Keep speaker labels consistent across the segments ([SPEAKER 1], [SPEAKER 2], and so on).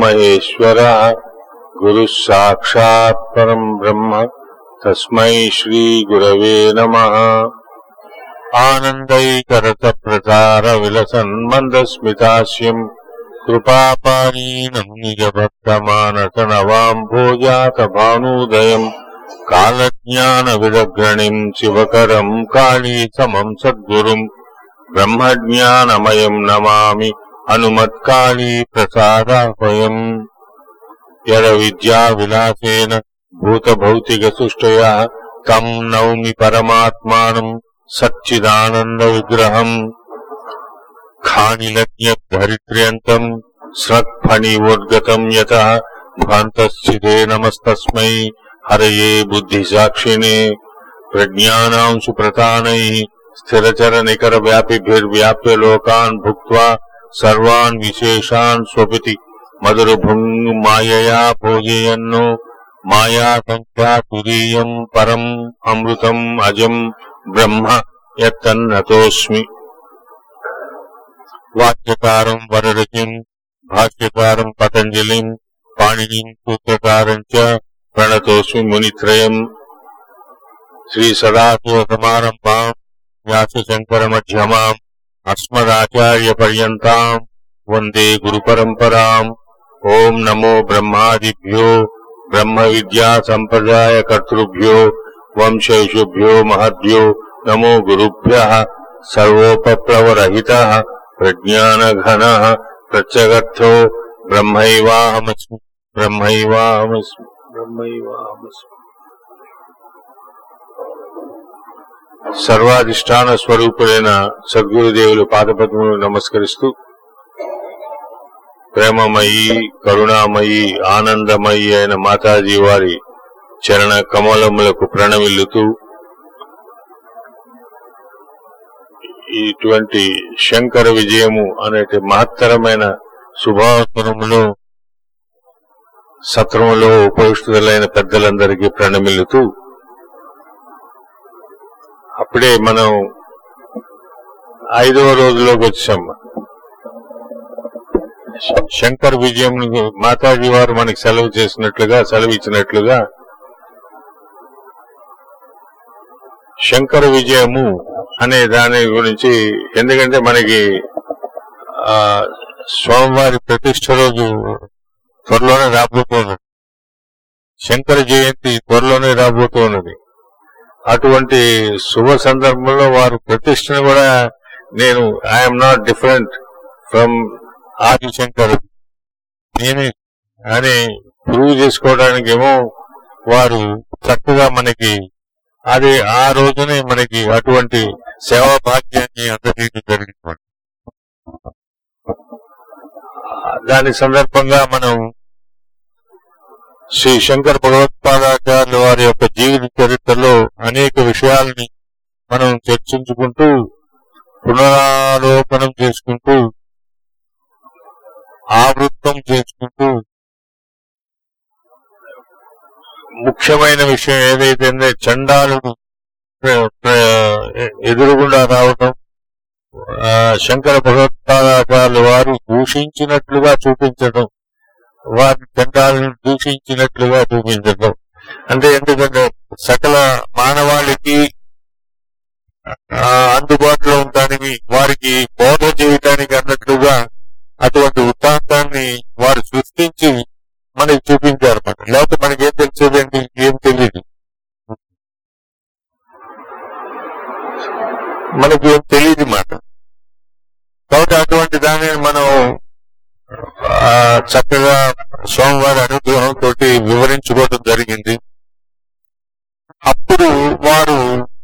[SPEAKER 1] మహేశ్వరः గురుः సాక్షాత్ పరం బ్రహ్మ తస్మై శ్రీగురవే నమः ఆనందైకరసప్రసార విలసన్మందస్మితాస్యం కృపాపారీణం నిజభక్తమానసనవాంభోజాత భానూదయం కాలజ్ఞాన విదగ్రణిం శివకరం కాళీ సమం సద్గురుం బ్రహ్మజ్ఞానమయం నమామి హనుమత్కాళీ ప్రసాదాపయం యద విద్యా విలాసేన భూతభౌతిక సృష్టయా తం నౌమి పరమాత్మానం సచ్చిదానంద విగ్రహం ఖానిలజ్ఞరిత్ర్యంతం స్రక్ఫణివోద్గతం యత భాంతస్థితే నమస్తస్మై హరయే బుద్ధిసాక్షిణే ప్రజ్ఞానాంశు ప్రతానై స్థిరచర నికర వ్యాపిభిర్వ్యాప్య లోకాన్ భుక్త్వా సర్వాన్ విశేషాన్ స్వపితి మధురభుంగ్ మాయయా భోజయన్నో మాయా సంఖ్యా తురీయం పరం అమృతం అజం బ్రహ్మ యత్తన్నతోస్మి వాక్యకారం వరరుచిం భాష్యకారం పతంజలిం పాణినిం సూత్రకారం చ ప్రణతోస్మి మునిత్రయం శ్రీ సదాశివ సమారంభాం వ్యాసశంకర మధ్యమాం అస్మదాచార్య పర్యంతాం వందే గురు పరంపరాం ఓం నమో బ్రహ్మాదిభ్యో బ్రహ్మ విద్యా సంప్రదాయ కర్తృభ్యో వంశైషుభ్యో మహద్భ్యో నమో గురుభ్య సర్వోపప్లవరహిత ప్రజ్ఞానఘన ప్రత్యగర్థో బ్రహ్మైవాహమస్మి బ్రహ్మైవాహమస్మి బ్రహ్మైవాహమస్మి సర్వాధిష్టాన స్వరూపులైన సద్గురుదేవులు పాదపద్మను నమస్కరిస్తూ ప్రేమమయి కరుణామయి ఆనందమయి అయిన మాతాజీ వారి చరణ కమలములకు ప్రణమిల్లుతూ ఇటువంటి శంకర విజయము అనే మహత్తరమైన శుభావసరములో సత్రములో ఉపవిష్టులైన పెద్దలందరికీ ప్రణమిల్లుతూ అప్పుడే మనం ఐదవ రోజులోకి వచ్చాం శంకర్ విజయం మాతాజీ వారు మనకి సెలవు చేసినట్లుగా సెలవు ఇచ్చినట్లుగా శంకర విజయము అనే దాని గురించి ఎందుకంటే మనకి ఆ స్వామివారి ప్రతిష్ట రోజు త్వరలోనే రాబోతున్నది శంకర జయంతి త్వరలోనే రాబోతున్నది అటువంటి శుభ సందర్భంలో వారు ప్రతిష్టను కూడా నేను I'm not different from Adishankar నేనే అని ప్రూవ్ చేసుకోవడానికేమో వారు చక్కగా మనకి అది ఆ రోజునే మనకి అటువంటి సేవా భాగ్యాన్ని అందజేయడం జరిగింది దాని సందర్భంగా మనం శ్రీ శంకర్ భగవత్పాదాచార్యుల వారి యొక్క జీవిత చరిత్రలో అనేక విషయాల్ని మనం చర్చించుకుంటూ పునరాలోకనం చేసుకుంటూ ఆవృత్తం చేసుకుంటూ ముఖ్యమైన విషయం ఏదైతే చండాలుడు ప్ర- ప్ర- ఎదురుగుండా రావటం ఆ, శంకర భగవత్పాదాచార్యుల వారు దూషించినట్లుగా చూపించడం వారి చండాలను దూషించినట్లుగా చూపించడం అంటే ఎందుకంటే సకల మానవాళికి ఆ, అందుబాటులో ఉండడానికి వారికి బోధ చేయటానికి అన్నట్లుగా అటువంటి వృత్తాంతాన్ని వారు సృష్టించి మనకి చూపించారు అన్నమాట లేకపోతే మనకి ఏం తెలిసేదండి ఏం తెలియదు మనకి ఏం తెలియదు మాట కాబట్టి అటువంటి దానిని మనం ఆ, చక్కగా సోమవారి అనుగ్రహంతో వివరించుకోవడం జరిగింది అప్పుడు వారు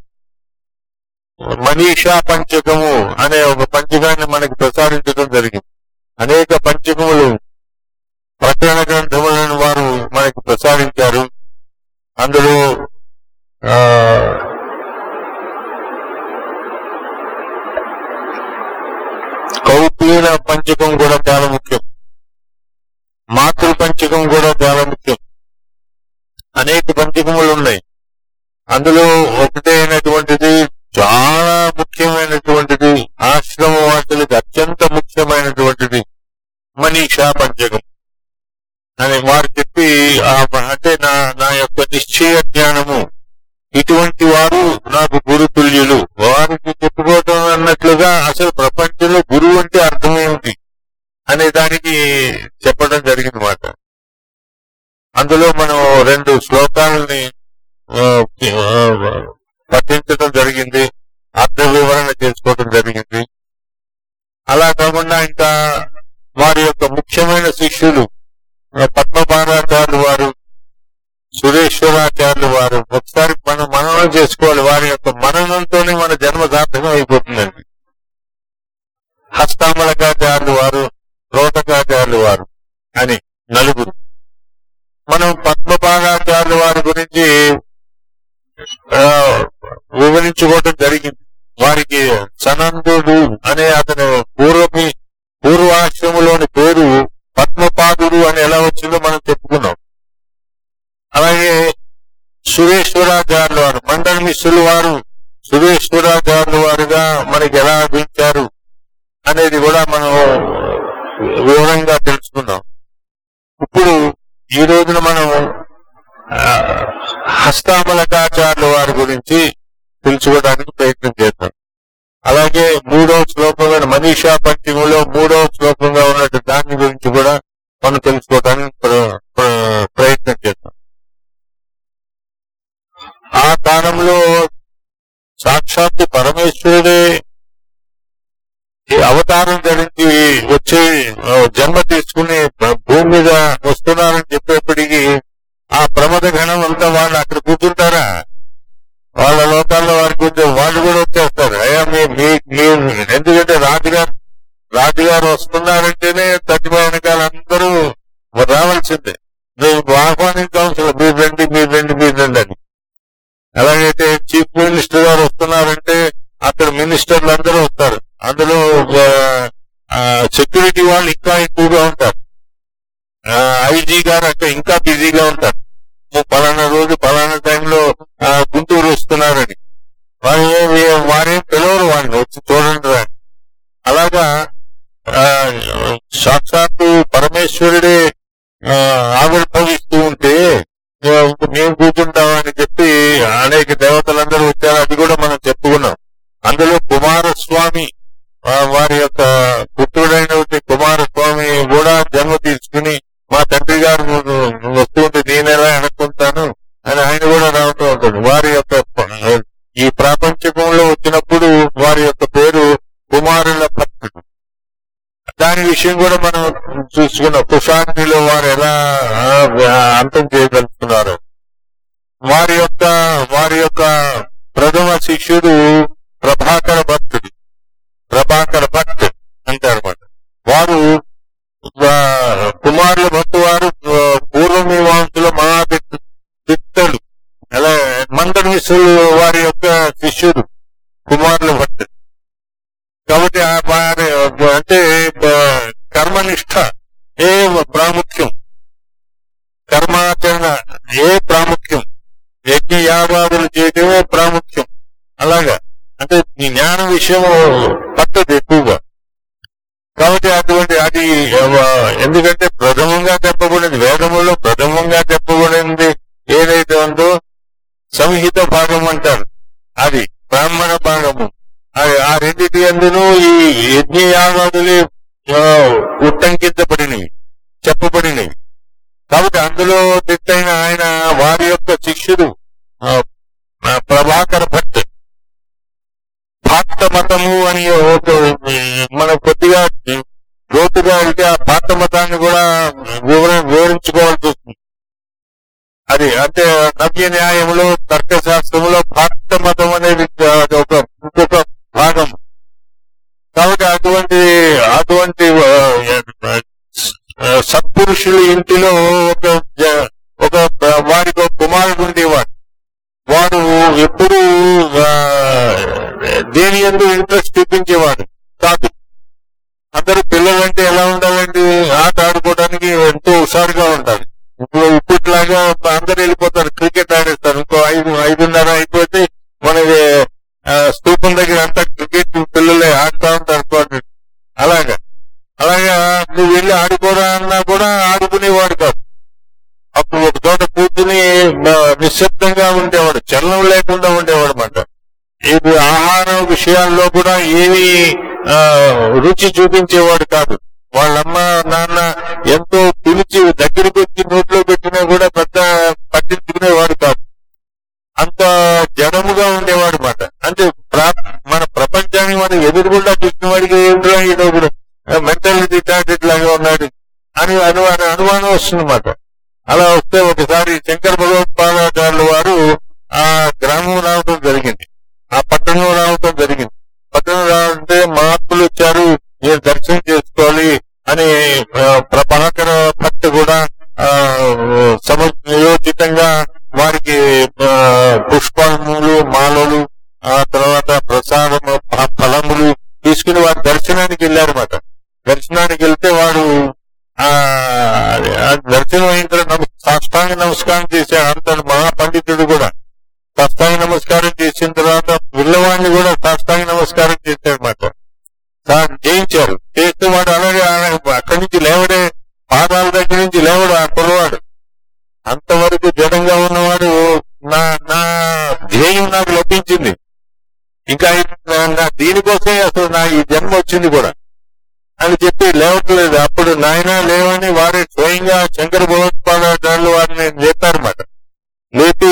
[SPEAKER 1] మనీషా పంచకము అనే ఒక పంచకాన్ని మనకి ప్రసారించడం జరిగింది అనేక పంచకములు ప్రకరణ గ్రంథములను వారు మనకి ప్రసారించారు అందులో ఆ, కౌపీన పంచకం కూడా చాలా ముఖ్యం మాతృ పంచకం కూడా చాలా ముఖ్యం అనేక పంచకములు ఉన్నాయి అందులో ఒకటే అయినటువంటిది చాలా ముఖ్యమైనటువంటిది ఆశ్రమ వాసులకి అత్యంత ముఖ్యమైనటువంటిది మనీషా పంచకం చెప్పడం జరిగింది మాట అందులో మనం రెండు శ్లోకాలని ఆ, ఆ, పఠించడం జరిగింది అర్థ వివరణ చేసుకోవడం జరిగింది అలా కాకుండా ఇంకా వారి యొక్క ముఖ్యమైన శిష్యులు ఆ, పద్మపాదాచార్యులు వారు సురేశ్వరాచార్యులు వారు ఒకసారి మనం మననం చేసుకోవాలి వారి యొక్క మననంతోనే మన జన్మ సార్థకం అయిపోతుందండి హస్తామలకాచార్యులు వారు రోటకాచార్యులు వారు అని నలుగురు మనం పద్మపాదాచార్యుల వారి గురించి ఆ, వివరించుకోవడం జరిగింది వారికి సనందుడు అనే అతను పూర్వమి పూర్వాశ్రములోని పేరు పద్మపాదుడు అని ఎలా వచ్చిందో మనం చెప్పుకున్నాం అలాగే సురేశ్వరాచార్యుల వారు మండల మిశ్రులు వారు సురేశ్వరాచార్యుల వారుగా మనకి ఎలా లభించారు అనేది కూడా మనం వివరంగా తెలుసుకున్నాం ఇప్పుడు ఈ రోజున మనం ఆ, హస్తామలకాచార్యుల వారి గురించి తెలుసుకోవడానికి ప్రయత్నం చేద్దాం అలాగే మూడవ శ్లోకమైన మనీషా పంచములో మూడవ శ్లోకంగా ఉన్నట్టు దాని గురించి కూడా మనం తెలుసుకోవడానికి ప్ర- ప్ర- ప్రయత్నం చేద్దాం ఆ కాలంలో సాక్షాత్తు పరమేశ్వరుడే ఈ అవతారం ధరించి వచ్చి ఆ, జన్మ తీసుకుని భ- భూమి మీద వస్తున్నారని చెప్పేప్పటికీ ఆ ప్రమద గణం అంతా వాళ్ళు అక్కడ కూర్చుంటారా వాళ్ళ లోకాల్లో వారు కూర్చో వాళ్ళు కూడా వచ్చేస్తారు అయ్యా మీ మీ- మీ ఎందుకంటే రాజుగారు రాజుగారు వస్తున్నారంటేనే తగ్గిన వెనకాల అందరూ రావాల్సిందే నువ్వు ఆహ్వానించవలసిన మీరు రండి మీరు రండి మీరు రండి అని అలాగైతే చీఫ్ మినిస్టర్ గారు వస్తున్నారంటే అక్కడ మినిస్టర్లు అందరూ వస్తారు అందులో సెక్యూరిటీ వాళ్ళు ఇంకా ఎక్కువగా ఉంటారు ఐజీ గారు అక్కడ ఇంకా బిజీగా ఉంటారు ఓ పలానా రోజు పలానా టైంలో ఆ, గుంటూరు వస్తున్నారని వారు ఏ- వారేం పిలవరు వాడిని వచ్చి చూడండి రా అని. అలాగా ఆ, సాక్షాత్తు పరమేశ్వరుడే ఆ, ఆవిర్భవిస్తూ ఉంటే ఆ, ఇంక మేము కూర్చుంటామని చెప్పి అనేక దేవతలందరూ వచ్చారు అది కూడా మనం చెప్పుకున్నాం అందులో కుమారస్వామి ఆ, వారి యొక్క పుత్రుడైనటువంటి కుమారస్వామి కూడా జన్మ తీసుకుని మా తండ్రి గారు వస్తూ ఉంటే నేను ఎలా అనుకుంటాను అని ఆయన కూడా రావటం ఉంటుంది వారి యొక్క ప- ఈ ప్రాపంచకంలో వచ్చినప్పుడు వారి యొక్క పేరు కుమారుల భక్తుడు దాని విషయం కూడా మనం చూసుకున్నాం కుషాంతిలో వారు ఎలా ఆ, అంతం చేయగలుగుతున్నారు వారి యొక్క వారి యొక్క ప్రథమ శిష్యుడు ప్రభాకర భక్తుడు ప్రభాకర భక్త్ అంటారన్నమాట వారు ఆ, కుమారుల భక్తు వారు ఆ, పూర్వమీమాంసలో మహాదిత్తలు అలా మండల విశ్వలు వారి యొక్క శిష్యుడు కుమారుల భక్తు కాబట్టి ఆ వారి అంటే ఆ, కర్మనిష్ట ఏ ప్రాముఖ్యం కర్మాచరణ ఏ ప్రాముఖ్యం యజ్ఞ యాగాదులు చేయటమే ప్రాముఖ్యం అలాగా అంటే ఈ జ్ఞాన విషయం పట్టదు ఎక్కువగా కాబట్టి అటువంటి అది ఆ, ఎందుకంటే ప్రథమంగా చెప్పబడింది వేదములో ప్రథమంగా చెప్పబడింది ఏదైతే ఉందో సంహిత భాగం అంటారు అది బ్రాహ్మణ భాగము అది ఆ రెండింటి అందును ఈ యజ్ఞ యాగాదులు ఆ, ఉట్టంకించబడినవి చెప్పబడినవి కాబట్టి అందులో తిట్టైన ఆయన వారి యొక్క శిష్యుడు ఆ, ఆ, ప్రభాకర భట్ భాక్త మతము అని ఒక మనం కొద్దిగా లోతుగా వెళ్తే ఆ భాక్త మతాన్ని కూడా వివర వివరించుకోవాల్సి వస్తుంది అది అంటే నవ్య న్యాయంలో తర్కశాస్త్రంలో భాక్త మతం అనేది అది ఒక ఇంకొక భాగం కాబట్టి అటువంటి అటువంటి ఆ, ఆ, సత్పురుషుల ఇంటిలో ఒక జ- ఒక వారికి ఒక కుమారుడు ఉండేవాడు వాడు ఎప్పుడు ఆ, దేని ఎందు ఇంట్రెస్ట్ చూపించేవాడు కాదు అందరూ పిల్లలంటే ఎలా ఉండాలండి ఆట ఆడుకోవడానికి ఎంతో హుషారుగా ఉంటారు ఇప్పుడు ఇప్పటిలాగా అందరూ వెళ్ళిపోతారు క్రికెట్ ఆడేస్తారు ఇంకో ఐదు ఐదున్నర అయిపోతే మనకి ఆ, స్తూపం దగ్గర అంతా క్రికెట్ పిల్లలే ఆడుతూ ఉంటారు అనుకోండి. అలాగా అలాగా నువ్వు వెళ్ళి ఆడుకోరా అన్నా కూడా ఆడుకునేవాడు కాదు అప్పుడు ఒక చోట కూర్చుని ఆ, నిశ్శబ్దంగా ఉండేవాడు చలనం లేకుండా ఉండేవాడు అన్నమాట ఇది ఆహారం విషయాల్లో కూడా ఏమి ఆ, రుచి చూపించేవాడు కాదు వాళ్ళమ్మ నాన్న ఎంతో పిలిచి దగ్గరికి వచ్చి నోట్లో పెట్టినా కూడా పెద్ద పట్టించుకునేవాడు కాదు అంత జడముగా ఉండేవాడు మాట అంటే ప్రా- మన ప్రపంచాన్ని మనం ఎదురుగుండా చూసిన వాడికి ఏమిటో ఈయన ఒకడు మెంటల్ రిటార్డెడ్ లాగా ఉన్నాడు అని అనుమానం అనుమానం వస్తుందన్నమాట అలా వస్తే ఒకసారి శంకర భగవత్పాదాచార్యుల వారు ఆ గ్రామం రావడం జరిగింది ఆ పట్టణం రావడం జరిగింది పట్టణం రావాలంటే మహాత్ములు వచ్చారు నేను దర్శనం చేసుకోవాలి అని ఆ, ప్రభాకర భట్ కూడా ఆ, సమయోచితంగా వారికి ఆ, పుష్పములు మాలలు ఆ తర్వాత ప్రసాదము ఫ- ఫలములు తీసుకుని వారి దర్శనానికి వెళ్ళారన్నమాట దర్శనానికి వెళ్తే వాడు ఆ ఆ దర్శనం అయిన తర్వాత నమ- సాష్టాంగ నమస్కారం చేశాడు అంతటి మహాపండితుడు కూడా సాష్టాంగ నమస్కారం చేసిన తర్వాత పిల్లవాడిని కూడా సాష్టాంగ నమస్కారం చేశాడనమాట సార్ చేయించారు చేస్తే వాడు అలాగే ఆయన అక్కడి నుంచి లేవడే పాదాల దగ్గర నుంచి లేవడు ఆ కుర్రవాడు అంతవరకు జడంగా ఉన్నవాడు నా నా ధ్యేయం నాకు లభించింది ఇంకా నా- నా దీనికోసమే అసలు నా ఈ జన్మ వచ్చింది కూడా అని చెప్పి లేవట్లేదు అప్పుడు నాయన లేవని వారే స్వయంగా శంకర భగవత్పాదాచార్యులు వారిని లేపారన్నమాట లేపి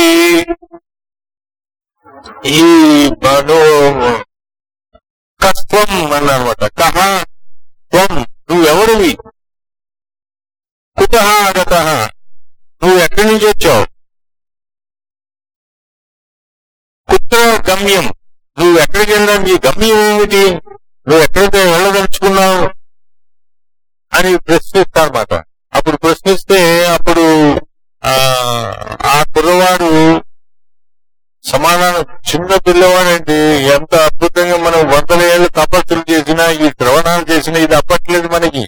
[SPEAKER 1] ఈ బను కస్త్వం అన్నారన్నమాట కహ త్వం నువ్వెవరివి కుత ఆగత నువ్వు ఎక్కడి నుంచి వచ్చావు కుత్ర గమ్యం నువ్వు ఎక్కడికి వెళ్ళావు నీ గమ్యం ఏమిటి నువ్వు ఎక్కడికి వెళ్ళదలుచుకున్నావు అని ప్రశ్నిస్తారన్నమాట అప్పుడు ప్రశ్నిస్తే అప్పుడు ఆ ఆ కుర్రవాడు సమాధానం చిన్న పిల్లవాడండి ఎంత అద్భుతంగా మనం వందల ఏళ్ళు తపస్సులు చేసినా ఈ శ్రవణాలు చేసినా ఇది అప్పట్లేదు మనకి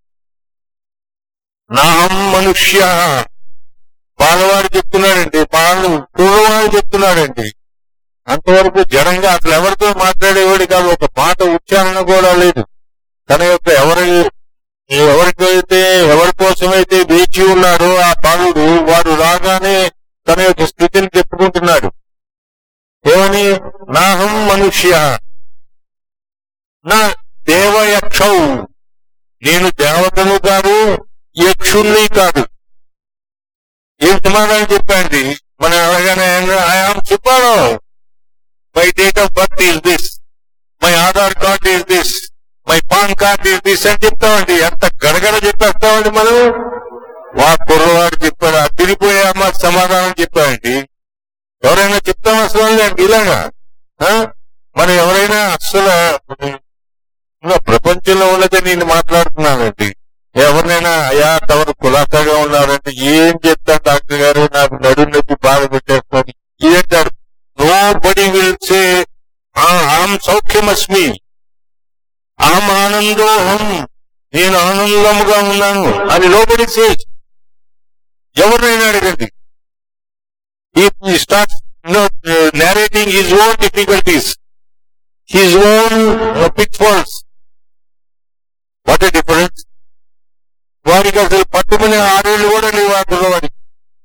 [SPEAKER 1] నాహం మనుష్య బాలవాడు చెప్తున్నాడండి బాలు కుర్రవాడు చెప్తున్నాడండి అంతవరకు జడంగా అసలు ఎవరితో మాట్లాడేవాడు కాదు ఒక మాట ఉచ్చారణ కూడా లేదు తన యొక్క ఎవరి ఎవరికైతే ఎవరి కోసమైతే వేచి ఉన్నాడో ఆ బాలుడు వాడు రాగానే తన యొక్క స్థితిని చెప్పుకుంటున్నాడు ఏమని నాహం మనుష్య నా దేవయక్షౌ నేను దేవతను కాదు యక్షుణ్ణి కాదు ఏం సమాధానం చెప్పండి మన అలాగనే I am Subbarao my date of birth is this my Aadhaar card is this my PAN card is this అని చెప్తామండి ఎంత గడగడ చెప్పేస్తామండి మనం వా కుర్రవాడు చెప్పాడు ఆ తిరిగిపోయే అమ్మ సమాధానం చెప్పామండి ఎవరైనా చెప్తాం అసలు లేదు ఇలాగా ఆ? మనం ఎవరైనా అసలు ఇంకా ప్రపంచంలో ఉన్నదే నేను మాట్లాడుతున్నానండి ఎవరినైనా అయా తమరు కులాసాగా ఉన్నారంటే ఏం చెప్తాను డాక్టర్ గారు నాకు నడుము నొప్పి బాధ పెట్టేస్తాను ఏంటారు నో బడి విల్ సే ఆం సౌఖ్యమస్మి అహం ఆనందోహం నేను ఆనందముగా ఉన్నాను అని లోబడి సే ఎవరినైనా అడగండి he starts you know, uh, narrating his own difficulties, his own uh, pitfalls. What a difference. వాడికి అసలు పట్టుకునే ఆరేళ్ళు కూడా లేవు ఆ కుర్రవాడికి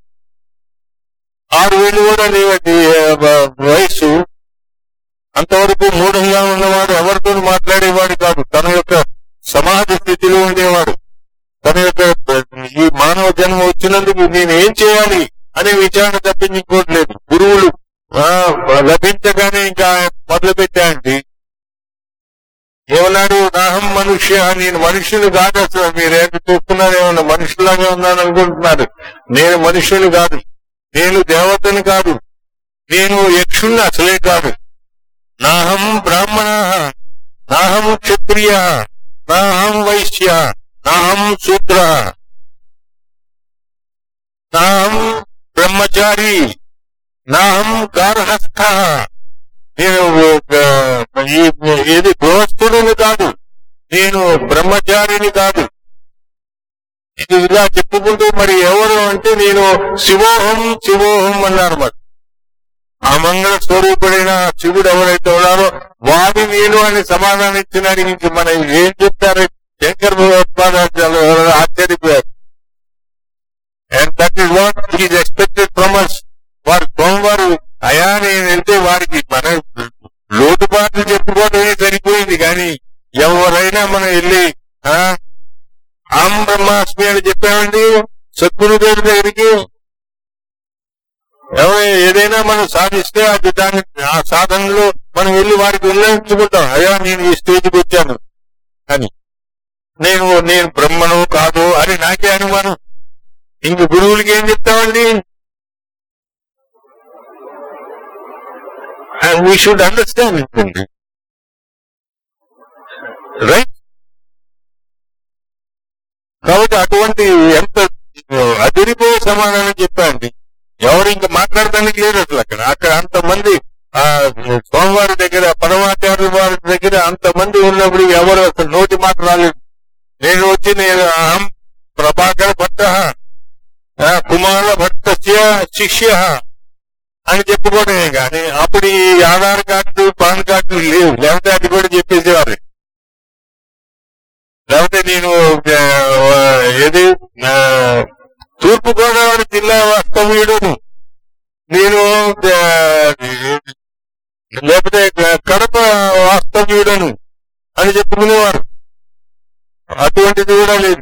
[SPEAKER 1] ఆరు వేలు కూడా లేవండి ఆ, వ- వయస్సు అంతవరకు మూఢంగా ఉన్నవాడు ఎవరితో మాట్లాడేవాడు కాదు తన యొక్క సమాజ స్థితిలో ఉండేవాడు తన యొక్క ఈ మానవ జన్మ వచ్చినందుకు నేను ఏం చేయాలి అనే విచారణ తప్పించుకోవట్లేదు గురువులు ఆ, లభించగానే ఇంకా మొదలు పెట్టాయండి ఏమన్నాడు నాహం మనుష్య నేను మనుషులు కాదు అసలు మీరేంటి చూస్తున్నారు ఏమన్నా మనుషులాగా ఉన్నాను అనుకుంటున్నారు నేను మనుషులు కాదు నేను దేవతని కాదు నేను యక్షుణ్ణి అసలే కాదు నాహం బ్రాహ్మణ నాహం క్షత్రియ నాహం వైశ్య నాహం శూద్ర నాహం బ్రహ్మచారి నాహం గార్హస్థ నేను ఆ, ఈ- ఏది గృహస్థుడిని కాదు నేను బ్రహ్మచారిని కాదు ఇది ఇలా చెప్పుకుంటూ మరి ఎవరు అంటే నేను శివోహం శివోహం అన్నారు మరి ఆ మంగళ స్వరూపుడైన శివుడు ఎవరైతే ఉన్నారో వాడి నేను అని సమాధానం ఇచ్చినాడు ఇంక మనం ఏం చెప్తారు శంకర్ భగవత్పాదాచార్యులు ఎవరో ఆశ్చర్యపోయారు and that is what is expected from us వారు సోమవారు అయా నేను వెళ్తే వారికి మన లోటుపాట్లు చెప్పుకోవడమే సరిపోయింది కానీ ఎవరైనా మనం వెళ్ళి ఆ, చెప్పామండి సద్గురుదేవుడి దగ్గరికి ఎవరు ఏదైనా మనం సాధిస్తే అది దాని ఆ సాధనలో మనం వెళ్ళి వారికి ఉల్లంఘించుకుంటాం అయ్యా నేను ఈ స్టేజ్కి వచ్చాను అని నేను నేను బ్రహ్మను కాదు అని నాకే అనుమానం ఇంక గురువులకి ఏం చెప్తామండి వీ షుడ్ అండర్స్టాండ్ రైట్ కాబట్టి అటువంటి ఎంత అదిరిపోయే సమాధానం చెప్పండి ఎవరు ఇంకా మాట్లాడటానికి లేదు అసలు అక్కడ అక్కడ అంతమంది ఆ స్వామివారి దగ్గర పరమాచార్యుల వారి దగ్గర అంతమంది ఉన్నప్పుడు ఎవరు అసలు నోటి మాట రాలేదు నేను వచ్చి నేను అహం ప్రభాకర భట్ట కుమార భట్టస్య శిష్య అని చెప్పుకోవడమే కానీ అప్పుడు ఈ ఆధార్ కార్డు పాన్ కార్డు లేవు లేకపోతే అది కూడా చెప్పేసేవారు లేకపోతే నేను ఆ, ఏది ఆ, తూర్పు గోదావరి జిల్లా వాస్తవ్యుడును నేను ఆ, లేకపోతే కడప వాస్తవ్యుడను అని చెప్పుకునేవారు అటువంటిది కూడా లేదు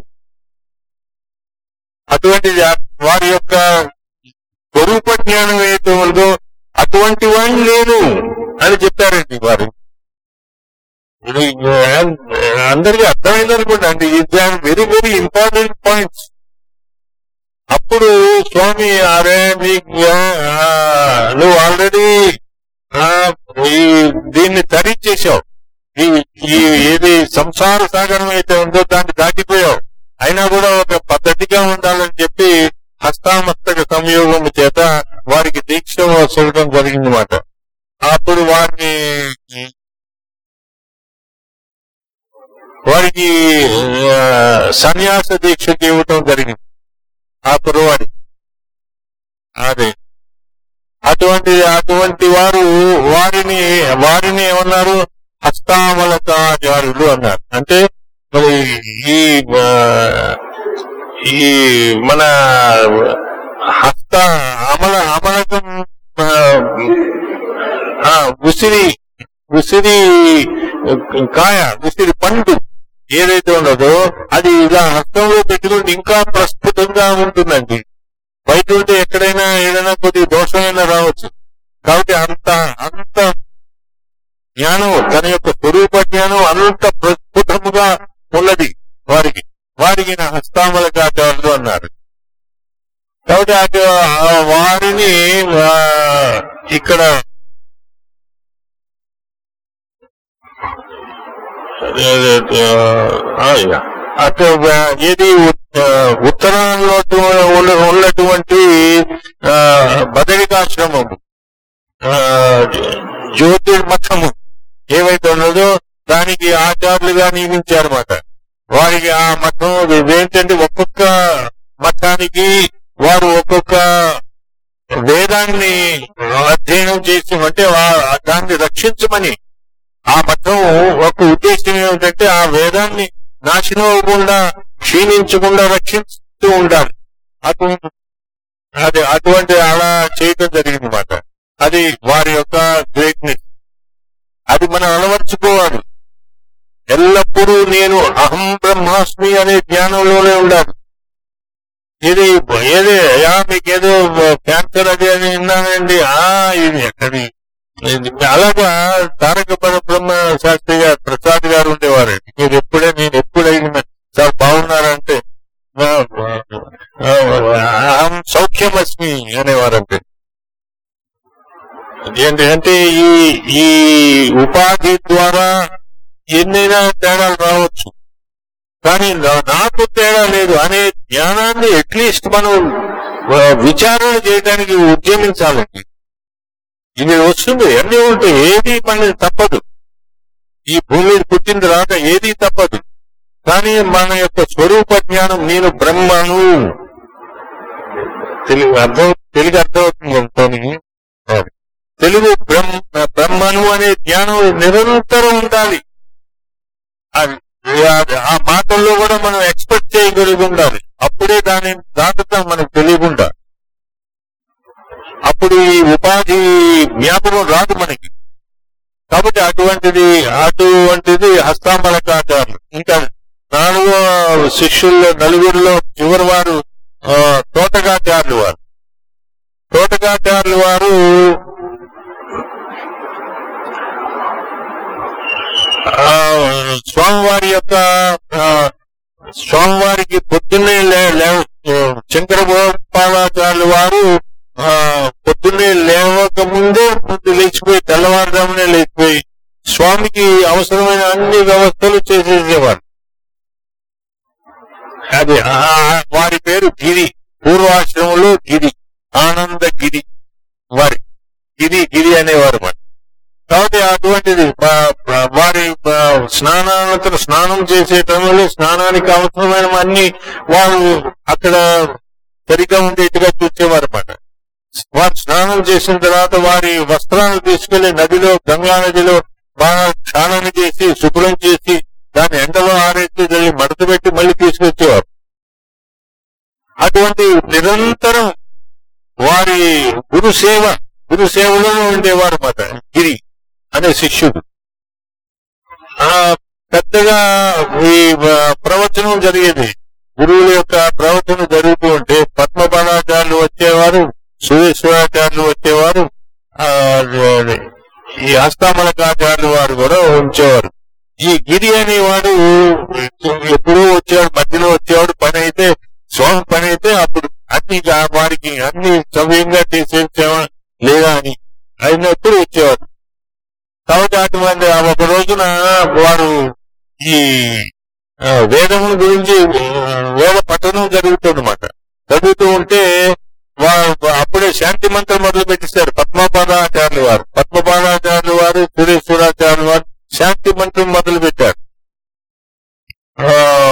[SPEAKER 1] అటువంటిది ఆ- వారి యొక్క స్వరూప జ్ఞానం ఏదైతే ఉందో అటువంటి వాడిని నేను అని చెప్పారండి వారు ఇది అందరికీ అర్థమైంది అనుకోండి అండి ఇది వెరీ వెరీ ఇంపార్టెంట్ పాయింట్స్ అప్పుడు స్వామి అరే నీకు ఆ, నువ్వు ఆల్రెడీ ఈ దీన్ని తరించేశావు ఈ ఈ ఏది సంసార సాగరం అయితే ఉందో దాన్ని దాటిపోయావు అయినా కూడా ఒక పద్ధతిగా ఉండాలని చెప్పి హస్తామస్తక సంయోగం చేత వారికి దీక్ష వసలడం జరిగిందన్నమాట అప్పుడు వారిని వారికి ఆ, సన్యాస దీక్ష ఇవ్వటం జరిగింది ఆ కురవాడి అదే అటువంటి అటువంటి వారు వారిని వారిని ఏమన్నారు హస్తామలకాచార్యులు అన్నారు అంటే మరి ఈ ఆ, ఈ మన హస్త అమల అమలకం ఆ, ఆ, ఉసిరి ఉసిరి కాయ ఉసిరి పండు ఏదైతే ఉన్నదో అది ఇలా హస్తంలో పెట్టుకుంటే ఇంకా ప్రస్ఫుటంగా ఉంటుందండి బయట ఉంటే ఎక్కడైనా ఏదైనా కొద్ది దోషమైనా రావచ్చు కాబట్టి అంత అంత జ్ఞానం తన యొక్క స్వరూప జ్ఞానం అంత ప్రస్ఫుటముగా ఉన్నది వారికి వారికి నా హస్తామలకాచారులు అన్నారు కాబట్టి అటు ఆ వారిని ఆ, ఇక్కడ ఆ, యా. అటు ఆ, ఏది ఉత్- ఆ, ఉత్తరాంలో ఉన్న- ఉన్నటువంటి ఆ, బదరికాశ్రమము ఆ, జ్యోతిర్మఠము ఏవైతే ఉన్నదో దానికి ఆచార్యులుగా నియమించారన్నమాట వారికి ఆ మఠం ఏంటంటే ఒక్కొక్క మఠానికి వారు ఒక్కొక్క వేదాన్ని అధ్యయనం చేసి అంటే వా- దాన్ని రక్షించమని ఆ మఠం ఒక ఉద్దేశం ఏమిటంటే ఆ వేదాన్ని నాశనం అవ్వకుండా క్షీణించకుండా రక్షిస్తూ ఉండాలి అటు అది అటువంటి అలా చేయటం జరిగింది మాట అది వారి యొక్క గ్రేట్నెస్ అది మనం అలవర్చుకోవాలి ఎల్లప్పుడూ నేను అహం బ్రహ్మాస్మి అనే జ్ఞానంలోనే ఉండాలి ఇది ఏది అయ్యా మీకేదో క్యాన్సర్ అది అని విన్నానండి ఆ ఇది ఎక్కడి ఇది అలాగా తారక పరబ్రహ్మ శాస్త్రి గారు ప్రసాద్ గారు ఉండేవారు మీరు ఎప్పుడే నేను ఎప్పుడైనా సార్ బాగున్నారంటే "ఆ, ఆ, అహం సౌఖ్యమస్మి అనేవారంటే ఏంటి అంటే ఈ ఈ ఉపాధి ద్వారా ఎన్నైనా తేడాలు రావచ్చు కానీ నా- నాకు తేడా లేదు అనే జ్ఞానాన్ని అట్లీస్ట్ మనం ఆ, విచారణ చేయడానికి ఉద్యమించాలండి ఇది వస్తుంది అన్ని ఉంటాయి ఏది మనకి తప్పదు ఈ భూమి మీద పుట్టిన తర్వాత ఏది తప్పదు కానీ మన యొక్క స్వరూప జ్ఞానం నేను బ్రహ్మను తెలుగు అర్థం తెలుగు అర్థమవుతుంది అనుకోని తెలుగు బ్రహ్మ బ్రహ్మను అనే జ్ఞానం నిరంతరం ఉండాలి అది- అది- ఆ మాటల్లో కూడా మనం ఎక్స్పెక్ట్ చేయగలిగి ఉండాలి అప్పుడే దాని దాటుతాం మనకు తెలియకుండా అప్పుడు ఈ ఉపాధి జ్ఞాపకం రాదు మనకి కాబట్టి అటువంటిది అటువంటిది హస్తామలకాచారులు ఇంకా నాలుగో శిష్యుల్లో నలుగురిలో చివరి వారు ఆ, తోటగాచార్యులు వారు తోటగాచార్యులు వారు ఆ, స్వామివారి యొక్క ఆ, స్వామివారికి పొద్దున్నే లే- లే- శంకర భగవత్పాదాచార్యులు వారు ఆ, పొద్దున్నే లేవక ముందే ముందు లేచిపోయి తెల్లవారుజామునే లేచిపోయి స్వామికి అవసరమైన అన్ని వ్యవస్థలు చేసేసేవారు అది ఆ, వారి పేరు గిరి పూర్వాశ్రమంలో గిరి ఆనంద గిరి వారి గిరి గిరి అనేవారు మరి కాబట్టి అటువంటిది వా- వా- వారి వా- స్నానానంతరం స్నానం చేసే టైంలో స్నానానికి అవసరమైన అన్ని వారు అక్కడ సరిగ్గా ఉండేట్టుగా చూసేవారు అన్నమాట వారు స్నానం చేసిన తర్వాత వారి వస్త్రాలను తీసుకెళ్లి నదిలో గంగా నదిలో బాగా స్నానం చేసి శుభ్రం చేసి దాన్ని ఎండలో ఆరేసి దాన్ని మడత పెట్టి మళ్ళీ తీసుకొచ్చేవారు అటువంటి నిరంతరం వారి గురు సేవ గురు సేవలోనే ఉండేవారు మాట గిరి అనే శిష్యుడు ఆ పెద్దగా ఈ ఆ, ప్రవచనం జరిగేది గురువుల యొక్క ప్రవచనం జరుగుతూ ఉంటే పద్మపాణాచార్యులు వచ్చేవారు సురేశ్వరాచార్యులు వచ్చేవారు ఆ, ఈ హస్తామలకాచార్యులు వారు కూడా ఉంచేవారు ఈ గిరి అనేవాడు ఎప్పుడూ వచ్చేవాడు మధ్యలో వచ్చేవాడు పని అయితే స్వామి పని అయితే అప్పుడు అన్ని గా- వారికి అన్ని సవ్యంగా చేసేసేవా లేదా అని అయినప్పుడు వచ్చేవారు కాబట్టి అటువంటి ఆ ఒక రోజున వారు ఈ ఆ, వేదముల గురించి ఆ, వేద పఠనం జరుగుతుందన్నమాట జరుగుతూ ఉంటే వారు అప్పుడే శాంతి మంత్రం మొదలు పెట్టేశారు పద్మపాదాచార్యులు వారు పద్మపాదాచార్యులు వారు సురేశ్వరాచార్యులు వారు శాంతి మంత్రం మొదలు పెట్టారు ఆ,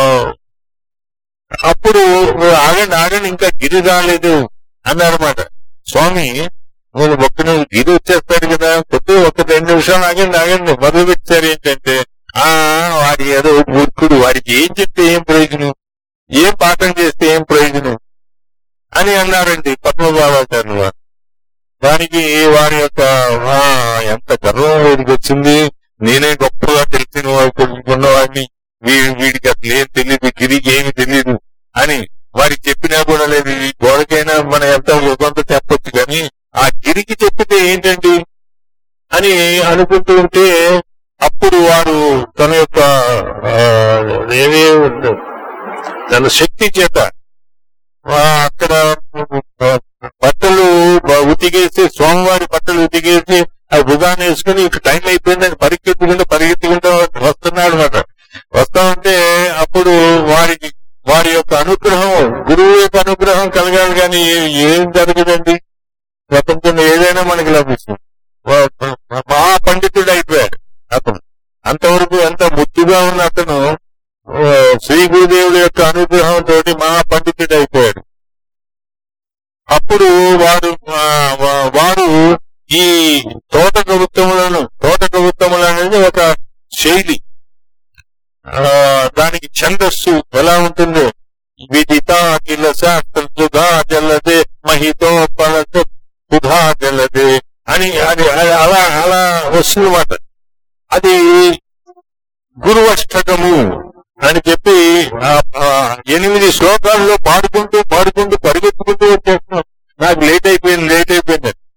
[SPEAKER 1] అప్పుడు ఆగండి ఆగండి ఇంకా గిరి రాలేదు అన్నారన్నమాట స్వామి నేను ఒక్క నిమిషం గిరి వచ్చేస్తాడు కదా కొద్దిగా ఒక రెండు నిమిషాలు ఆగండి ఆగండి మొదలు పెట్టారు ఏంటంటే ఆ వాడి ఏదో మూర్ఖుడు వాడికి ఏం చెప్తే ఏం ప్రయోజనం ఏం పాఠం చేస్తే ఏం ప్రయోజనం అని అన్నారండి పద్మబాబాచార్యులు వారు దానికి వారి యొక్క ఆ, ఎంత గర్వం వీడికి వచ్చింది నేనే గొప్పగా తెలిసిన వాడిని వీ- వీడికి అసలు ఏం తెలియదు గిరికి ఏమి తెలియదు అని వారికి చెప్పినా కూడా లేదు ఈ గోడకైనా మన ఎంత కొంత చెప్పొచ్చు కానీ ఆ గిరికి చెప్పితే ఏంటండి అని అనుకుంటూ ఉంటే అప్పుడు వారు తన యొక్క ఆ, ఏవే తన శక్తి చేత ఆ, అక్కడ ఆ, బట్టలు బ- ఉతికేసి స్వామివారి బట్టలు ఉతికేసి ఆ భుగాన్ని వేసుకుని ఇక టైం అయిపోయిందని పరిగెత్తుకుంటూ పరిగెత్తుకుంటూ వస్తున్నాడు అన్నమాట వస్తా ఉంటే అప్పుడు వారికి వారి యొక్క అనుగ్రహం గురువు యొక్క అనుగ్రహం కలగాలి కానీ ఏ- ఏం జరగదండి ప్రపంచంలో ఏదైనా మనకి లభిస్తుంది వా- మహా పండితుడు అయిపోయాడు అతను అంతవరకు ఎంత ముద్దుగా ఉన్న అతను ఆ, శ్రీ గురుదేవుడి యొక్క అనుగ్రహంతో మహా పండితుడు అయిపోయాడు అప్పుడు వారు ఆ, వా- వారు ఈ తోట కవిత్వములను తోట కవిత్వములు అనేది ఒక శైలి ఆ, దానికి ఛందస్సు ఎలా ఉంటుంది విదిత అఖిల శాస్త్ర సుధా జల్లదే మహితో పలత సుధా జల్లదే అని అది అది అలా అలా వస్తుందన్నమాట అది గురువష్టకము అని చెప్పి ఆ, ఆ, ఎనిమిది శ్లోకాల్లో పాడుకుంటూ పాడుకుంటూ పరిగెత్తుకుంటూ వచ్చేస్తున్నాం నాకు లేట్ అయిపోయింది లేట్ అయిపోయింది అని.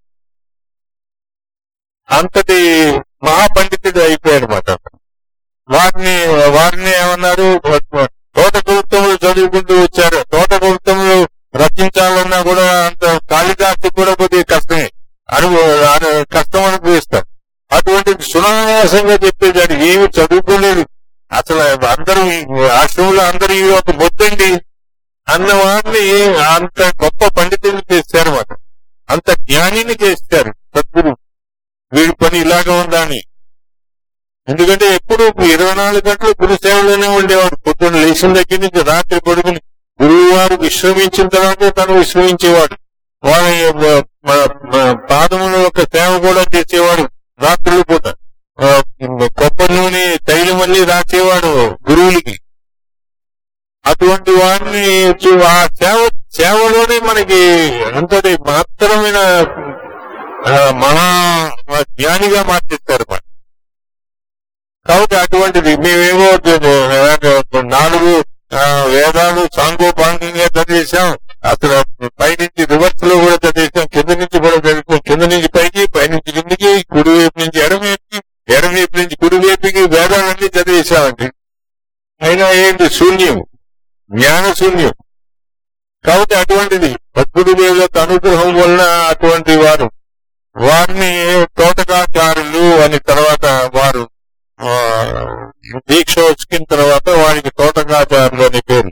[SPEAKER 1] అంతటి మహాపండితుడు అయిపోయాడు అనమాట వారిని వారిని ఏమన్నారు తోట కవిత్వములు చదువుకుంటూ వచ్చారు తోట కవిత్వములు రచించాలన్నా కూడా అంత కాళిదాసు కూడా కొద్దిగా కష్టమే అను అను- కష్టం అనిపిస్తాం అటువంటి సునాయాసంగా చెప్పేదాడు ఏమి చదువుకోలేదు అసలు అందరూ ఈ ఆశ్రమంలో అందరూ ఈ ఒక మొత్తండి అన్న వారిని అంత గొప్ప పండితులు చేశారు మాట అంత జ్ఞానిని చేస్తారు సద్గురు వీడి పని ఇలాగా ఉందా అని ఎందుకంటే ఎప్పుడు ఇరవై నాలుగు గంటలు గురు సేవలోనే ఉండేవాడు పొద్దున్న లేచిన దగ్గర నుంచి రాత్రి పడుకుని గురువు వారు విశ్రమించిన తర్వాత తను విశ్రమించేవాడు వారి మ- మ- మ- పాదముల యొక్క సేవ కూడా చేసేవాడు రాత్రులు పూట ఆ, కొబ్బరి నూనె తైలం అన్ని రాసేవాడు గురువులకి అటువంటి వారిని చూ- ఆ సేవ సేవలోనే మనకి అంతటి మహత్తరమైన ఆ, మహా జ్ఞానిగా మార్చేస్తారు మన కాబట్టి అటువంటిది మేమేమో నాలుగు ఆ, వేదాలు సాంగోపాంగంగా చదివేశాం అసలు పైనుంచి రివర్స్ లో కూడా చదివేశాం కింద నుంచి కూడా చదివాం కింద నుంచి పైకి పైనుంచి కిందికి కుడి వైపు నుంచి ఎడమవైపుకి ఎడమవైపు నుంచి కుడి వైపుకి వేదాలన్నీ చదివేశామండి అయినా ఏంటి శూన్యం జ్ఞాన శూన్యం కాబట్టి అటువంటిది భక్తుడి యొక్క అనుగ్రహం వలన అటువంటి వారు వారిని తోటకాచారులు అని తర్వాత వారు ఆ, దీక్ష వచ్చిన తర్వాత వారికి తోటకాచారులు అనే పేరు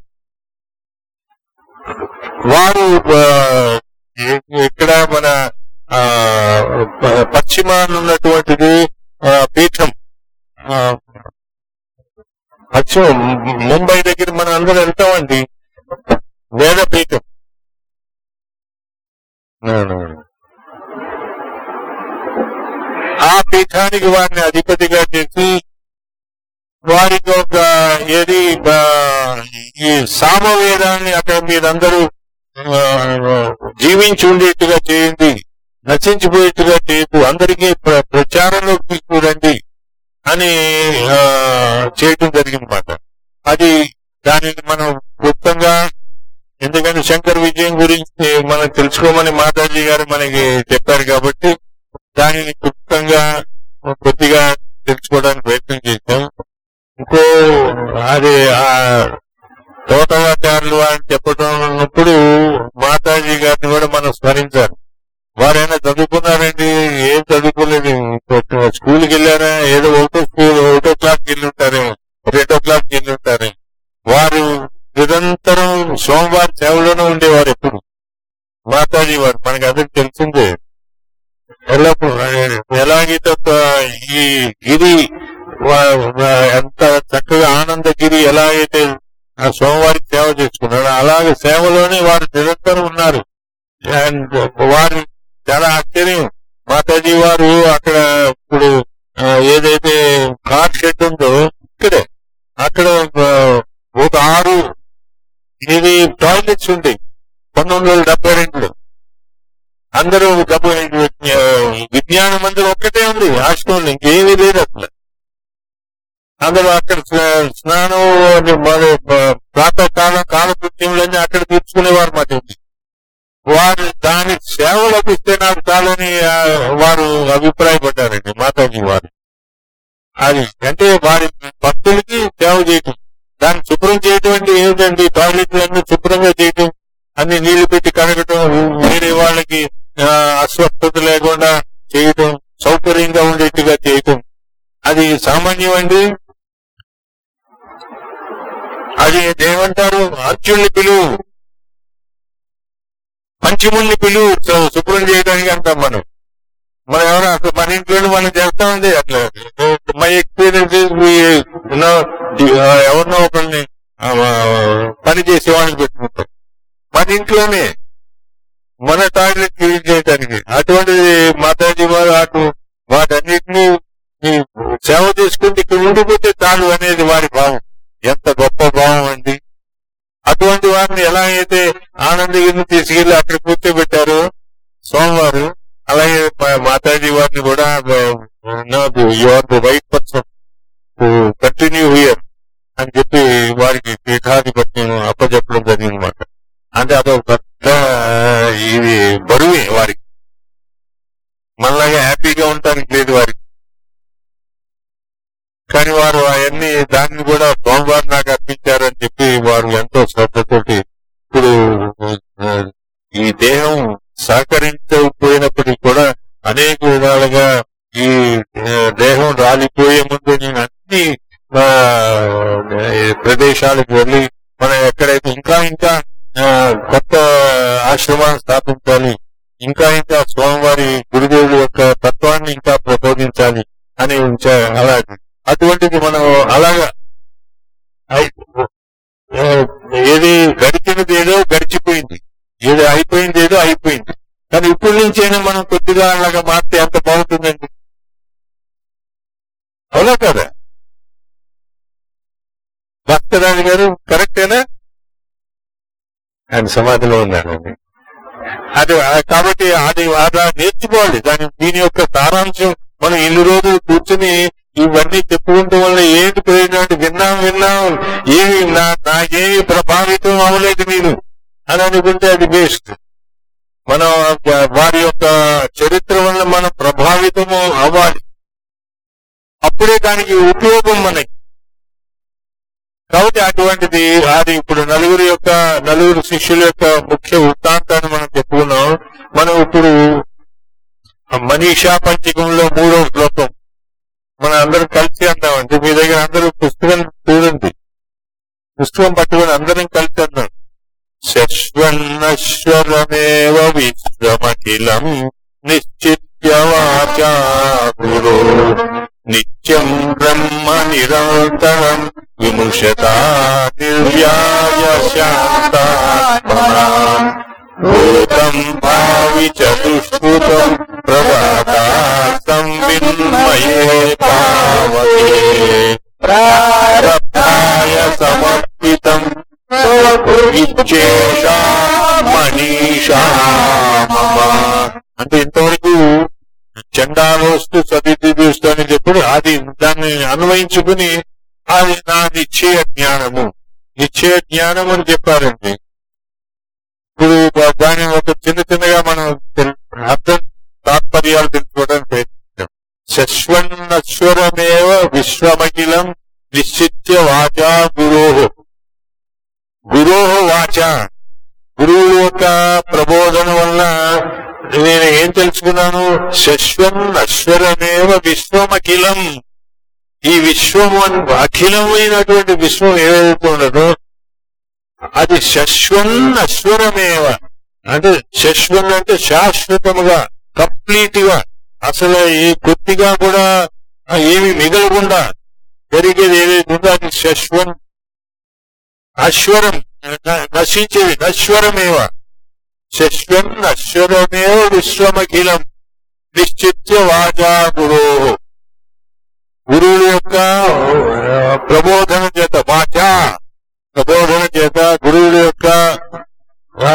[SPEAKER 1] వారు ఆ, ఇ- ఇక్కడ మన ఆ, ప- పశ్చిమాన ఉన్నటువంటిది ఆ, పీఠం ఆ, పశ్చిమ ముంబై దగ్గర మనం అందరం వెళ్తామండి వేద పీఠం ఆ పీఠానికి వారిని అధిపతిగా చేసి వారికి ఒక ఏది ఆ, ఈ సామవేదాన్ని అక్కడ మీరందరూ ఆ, జీవించి ఉండేట్టుగా చేయండి నశించిపోయేట్టుగా చేయదు అందరికీ ప్ర- ప్రచారంలోకి తీసుకురండి అని ఆ, చేయటం జరిగిందన్నమాట అది దానిని మనం గుప్తంగా ఎందుకంటే శంకర్ విజయం గురించి మనం తెలుసుకోమని మాతాజీ గారు మనకి చెప్పారు కాబట్టి దానిని క్లుప్తంగా కొద్దిగా తెలుసుకోవడానికి ప్రయత్నం చేశాం ఇంకో అది ఆ తోటవాచారులు అని చెప్పడం ఉన్నప్పుడు మాతాజీ గారిని కూడా మనం స్మరించాలి వారైనా చదువుకున్నారండి ఏం చదువుకోలేదు స్కూల్కి వెళ్ళారా ఏదో ఒకటో స్కూల్ ఒకటో క్లాస్కి వెళ్ళి ఉంటారేమో రెండో క్లాస్కి వెళ్ళి ఉంటారేమో వారు నిరంతరం సోమవారం సేవలోనే ఉండేవారు ఎప్పుడు మాతాజీ వారు మనకి అందరికి తెలిసిందే ఎల్లప్పుడు ఎలాగైతే ఒక ఈ గిరి వా- వా- ఎంత చక్కగా ఆనందగిరి ఎలా అయితే ఆ సోమవారికి సేవ చేసుకున్నాడు అలాగే సేవలోనే వారు నిరంతరం ఉన్నారు అండ్ వారు చాలా ఆశ్చర్యం మాతాజీ వారు అక్కడ ఇప్పుడు ఆ, ఏదైతే కార్ షెడ్ ఉందో ఇక్కడే అక్కడ ఆ, ఒక ఆరు ఇది టాయిలెట్స్ ఉంటాయి పంతొమ్మిది వందల డెబ్బై రెండులో అందరూ డబ్బు ఆ, విజ్ఞాన మందిరం ఒక్కటే ఉంది ఆశ్రమంలో ఇంకేమీ లేదు అసలు అందరూ అక్కడ స్నా- స్నానం అది మరి ప్రాతకాలం కాలకృత్యములన్నీ అక్కడ తీర్చుకునేవారు మాట ఉంది వారు దాని సేవ లభిస్తే నాకు చాలని ఆ, వారు అభిప్రాయపడ్డారండి మాతాజీ వారు అది అంటే వారి భక్తులకి సేవ చేయటం దాన్ని శుభ్రం చేయటం అంటే ఏమిటండి టాయిలెట్లన్నీ శుభ్రంగా చేయటం అన్ని నీళ్లు పెట్టి కడగటం వేరే వాళ్ళకి ఆ, అస్వస్థత లేకుండా చేయటం సౌకర్యంగా ఉండేట్టుగా చేయటం అది సామాన్యం అండి అది ఏమంటారు అర్జున్ని పిలువు పంచముల్ని పిలువు శు- శుభ్రం చేయడానికి అంటాం మనం మనం ఎవరో అసలు మన ఇంట్లోనే మనం చేస్తామండి అట్లా మై ఎక్స్పీరియన్స్ ఎవరినో ఒకరిని ఆ, పని చేసే వాళ్ళని పెట్టుకుంటాం మన ఇంట్లోనే మన టాయిలెట్ క్లీన్ చేయడానికి అటువంటిది మాతాజీ వారు అటు వాటన్నిటినీ ఈ సేవ చేసుకుంటే ఇక్కడ ఉండిపోతే చాలు అనేది వారి భావం ఎంత గొప్ప భావం అండి అటువంటి వారిని ఎలా అయితే ఆనందగిరిని తీసుకెళ్లి అక్కడ కూర్చోబెట్టారో సోమవారు అలాగే మా- మాతాజీ వారిని కూడా నాకు you are the right person to continue here అని చెప్పి వారికి పీఠాధిపత్యం అప్పచెప్పడం జరిగిందన్నమాట అంటే అదొక పెద్ద ఇది బరువే వారికి మనలాగా హ్యాపీగా ఉండటానికి లేదు వారికి కానీ వారు అవన్నీ దాన్ని కూడా సోమవారం నాకు అర్పించారని చెప్పి వారు ఎంతో శ్రద్ధతోటి ఇప్పుడు ఆ, ఈ దేహం సహకరించకపోయినప్పటికీ కూడా అనేక విధాలుగా ఈ ఆ, దేహం రాలిపోయే ముందు నేను అన్ని ఆ, ఈ ప్రదేశాలకు వెళ్ళి మనం ఎక్కడైతే ఇంకా ఇంకా ఆ, కొత్త ఆశ్రమాన్ని స్థాపించాలి ఇంకా ఇంకా స్వామివారి గురుదేవుల యొక్క తత్వాన్ని ఇంకా ప్రబోధించాలి అని ఉంచా అలాగే అటువంటిది మనం అలాగా అయి- ఆ, ఏది గడిచినది ఏదో గడిచిపోయింది ఏదో అయిపోయింది ఏదో అయిపోయింది కానీ ఇప్పటి నుంచైనా మనం కొద్దిగా అలాగా మారితే ఎంత బాగుంటుందండి అవునా కదా భాస్కరాజు గారు కరెక్టేనా ఆయన సమాధిలో ఉన్నారండి అది ఆ- కాబట్టి అది అలా నేర్చుకోవాలి దాని దీని యొక్క సారాంశం మనం ఇన్ని రోజులు కూర్చుని ఇవన్నీ చెప్పుకుంటూ వల్ల ఏంటి ప్రయోజనం అంటే విన్నాం విన్నాం ఏమి నా నాకేమి ప్రభావితం అవ్వలేదు నేను అని అనుకుంటే అది వేస్ట్ మనం వారి యొక్క చరిత్ర వల్ల మనం ప్రభావితము అవ్వాలి అప్పుడే దానికి ఉపయోగం మనకి కాబట్టి అటువంటిది అది ఇప్పుడు నలుగురు యొక్క నలుగురు శిష్యుల యొక్క ముఖ్య వృత్తాంతాన్ని మనం చెప్పుకున్నాం మనం ఇప్పుడు మనీషా పంచకంలో మూడో శ్లోకం మన అందరం కలిసి అందామండి మీ దగ్గర అందరూ పుస్తకం చూడండి పుస్తకం పట్టుకొని అందరం కలిసి అందాం శశ్వన్నశ్వరమేవ విశ్వమఖిలం నిశ్చిత్యవాచా గురు నిత్యం బ్రహ్మ నిరంతరం విముషతా నిర్వ్యాయ శాంతాత్మనా భూతం భావి చతుష్కృతం ప్రభాతార్థం విన్మయే పావతే ప్రారబ్ధాయ సమర్పితం ఇచ్చేషా మనీషా మమ అంటే ఇంతవరకు చండాలోస్తు సతీస్తూ అని చెప్పుడు అది దాన్ని అన్వయించుకుని అది నా నిశ్చయ జ్ఞానము నిశ్చయ జ్ఞానం అని చెప్పారండి ఇప్పుడు దాని ఒక చిన్న చిన్నగా మనం తెల్- అర్థం తాత్పర్యాలు తెలుసుకోవడానికి ప్రయత్నించాం శశ్వన్నశ్వరమేవ విశ్వమఖిలం నిశ్చిత్య వాచా గురోహు గురోహు వాచ గురువు యొక్క ప్రబోధన వల్ల నేను ఏం తెలుసుకున్నాను శశ్వం అశ్వరమేవ విశ్వమఖిలం ఈ విశ్వం అన్- అఖిలమైనటువంటి విశ్వం ఏదైతే ఉన్నదో అది శశ్వం అశ్వరమేవ అంటే శశ్వం అంటే శాశ్వతముగా కంప్లీట్ గా అసలు ఈ కొద్దిగా కూడా ఆ, ఏమి మిగలకుండా జరిగేది ఏదైతే ఉందో అది శశ్వం అశ్వరం న- నశించేది నశ్వరమేవ శశ్వం నశ్వరమేవ విశ్వమఖిలం నిశ్చిత్య వాచా గురు గురువుల యొక్క ఆ, ప్రబోధన చేత వాచా ప్రబోధన చేత గురువుల యొక్క ఆ,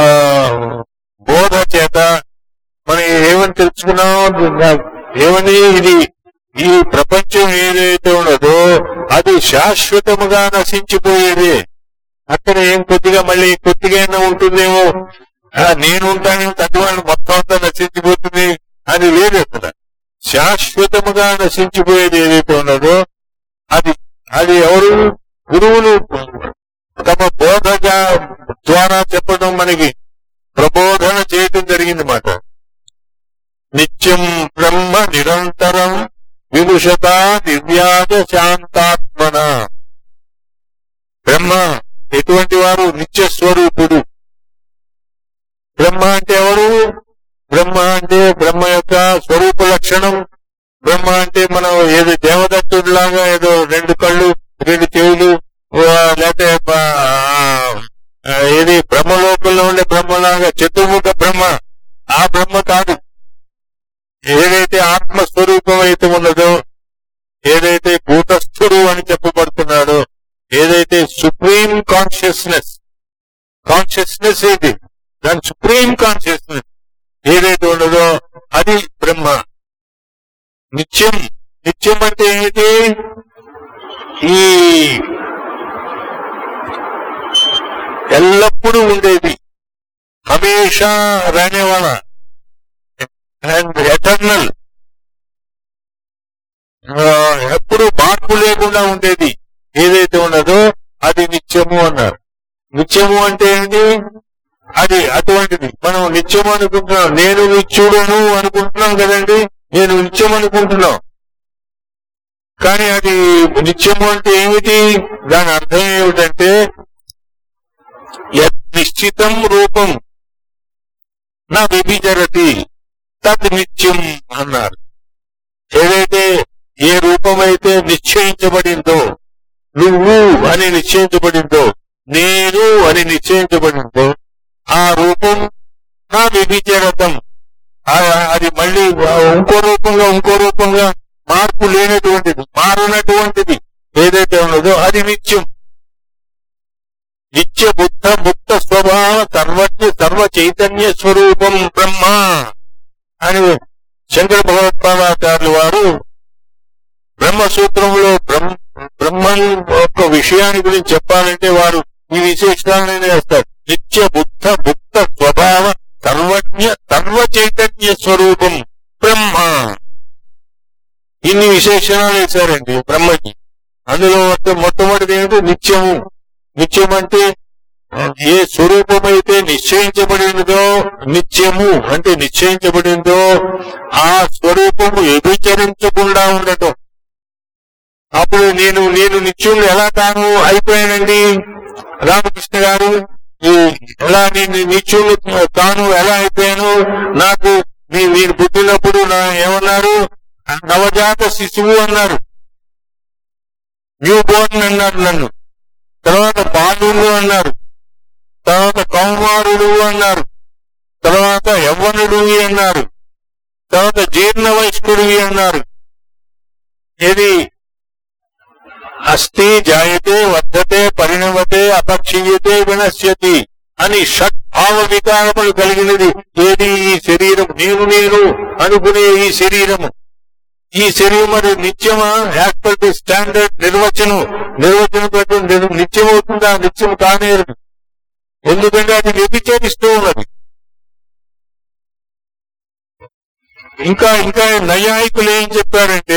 [SPEAKER 1] బోధ చేత మనం ఏమని తెలుసుకున్నాం ఏమని ఇది ఈ ప్రపంచం ఏదైతే ఉన్నదో అది శాశ్వతముగా నశించిపోయేది అక్కడ ఏం కొద్దిగా మళ్ళీ కొద్దిగా అయినా ఉంటుందేమో ఆ, నేను ఉంటానేమో తట్టువాళ్ళు మొత్తం అంతా నశించిపోతుంది అని లేదు అక్కడ శాశ్వతముగా నశించిపోయేది ఏదైతే ఉన్నదో అది అది ఎవరు గురువులు తమ బోధ ద్వారా చెప్పడం మనకి ప్రబోధన చేయటం జరిగింది మాట నిత్యం బ్రహ్మ నిరంతరం విముషత దివ్యాజ శాంతాత్మన బ్రహ్మ ఎటువంటి వారు నిత్య స్వరూపుడు బ్రహ్మ అంటే ఎవరు బ్రహ్మ అంటే బ్రహ్మ యొక్క స్వరూప లక్షణం బ్రహ్మ అంటే మనం ఏదో దేవదత్తుడిలాగా ఏదో రెండు కళ్ళు రెండు చెవులు ఆ, లేకపోతే ఆ, ఏది బ్రహ్మలోకంలో ఉండే బ్రహ్మలాగా చతుర్ముఖ బ్రహ్మ ఆ బ్రహ్మ కాదు ఏదైతే ఆత్మస్వరూపం అయితే ఉన్నదో ఏదైతే భూతస్థుడు అని చెప్పబడుతున్నాడో ఏదైతే సుప్రీం కాన్షియస్నెస్ కాన్షియస్నెస్ ఏది దాని సుప్రీం కాన్షియస్నెస్ ఏదైతే ఉన్నదో అది బ్రహ్మ నిత్యం నిత్యం అంటే ఏమిటి ఈ ఎల్లప్పుడూ ఉండేది హమేషా రానేవాళ్ళ అండ్ ఎటర్నల్ ఎప్పుడు మార్పు లేకుండా ఉండేది ఏదైతే ఉన్నదో అది నిత్యము అన్నారు నిత్యము అంటే ఏంటి అది అటువంటిది మనం నిత్యం అనుకుంటున్నాం నేను నిత్యుడును అనుకుంటున్నాం కదండి నేను నిత్యం అనుకుంటున్నాం కానీ అది నిత్యము అంటే ఏమిటి దాని అర్థం ఏమిటంటే యత్ నిశ్చితం రూపం నా వ్యభిచరతి తద్ నిత్యం అన్నారు ఏదైతే ఏ రూపమైతే నిశ్చయించబడిందో నువ్వు అని నిశ్చయించబడిందో నేను అని నిశ్చయించబడిందో ఆ రూపం నా వ్యభిచరతం ఆ- అది మళ్ళీ ఇంకో రూపంగా ఇంకో రూపంగా మార్పు లేనటువంటిది మారినటువంటిది ఏదైతే ఉన్నదో అది నిత్యం నిత్య బుద్ధ ముక్త స్వభావ సర్వజ్ఞ సర్వ చైతన్య స్వరూపం బ్రహ్మ అని శంకర భగవత్పాదాచార్యులు వారు బ్రహ్మసూత్రంలో బ్రహ్మ బ్రహ్మ యొక్క విషయాన్ని గురించి చెప్పాలంటే వారు ఈ విశేషాలనే వేస్తారు నిత్య బుద్ధ ముక్త స్వభావ సర్వజ్ఞ సర్వ చైతన్య స్వరూపం బ్రహ్మ ఇన్ని విశేషణాలు వేశారండి బ్రహ్మకి అందులో మొట్ట- మొట్టమొదటిది ఏమిటి నిత్యము నిత్యం అంటే ఏ స్వరూపమైతే నిశ్చయించబడినదో నిత్యము అంటే నిశ్చయించబడిందో ఆ స్వరూపము వ్యభిచరించకుండా ఉండటం అప్పుడు నేను నేను నిత్యులు ఎలా తాను అయిపోయానండి రామకృష్ణ గారు ఈ ఎలా నేను నిత్యులు తాను ఎలా అయిపోయాను నాకు మీ మీరు పుట్టినప్పుడు నా ఏమన్నారు నవజాత శిశువు అన్నారు న్యూ బోర్న్ అన్నారు నన్ను తర్వాత బాలుడు అన్నారు తర్వాత కౌమారుడు అన్నారు తర్వాత యవ్వనుడు అన్నారు తర్వాత జీర్ణ వయస్కుడు అన్నారు ఇది అస్థి జాయతే వర్ధతే పరిణమతే అపక్షీయతే వినశ్యతి అని షట్ భావ వికారములు కలిగినది ఏది ఈ శరీరం నేను నేను అనుకునే ఈ శరీరము ఈ శరీరం మరి నిత్యమా యాజ్ పర్ ది స్టాండర్డ్ నిర్వచనం నిర్వచనం ప్రకారం నిత్యం అవుతుందా నిత్యం కానేరు ఎందుకంటే అది వ్యభిచరిస్తూ ఉన్నది ఇంకా ఇంకా నైయాయికులు ఏం చెప్పారంటే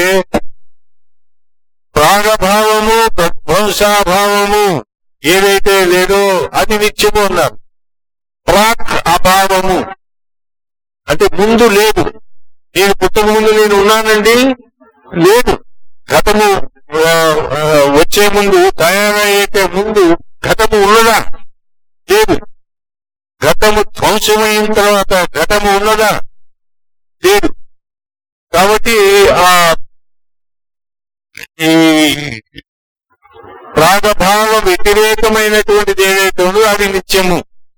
[SPEAKER 1] ప్రాగభావము ప్రధ్వంసాభావము ఏదైతే లేదో అది నిత్యము అన్నారు ప్రాక్ అభావము అంటే ముందు లేదు నేను పుట్టక ముందు నేను ఉన్నానండి లేదు గతము ఆ, ఆ, వచ్చే ముందు తయారయ్యే ముందు గతము ఉన్నదా లేదు గతము ధ్వంసమైన తర్వాత గతము ఉన్నదా లేదు కాబట్టి ఆ ఈ ప్రాగభావ వ్యతిరేకమైనటువంటిది ఏదైతే ఉందో అది నిత్యము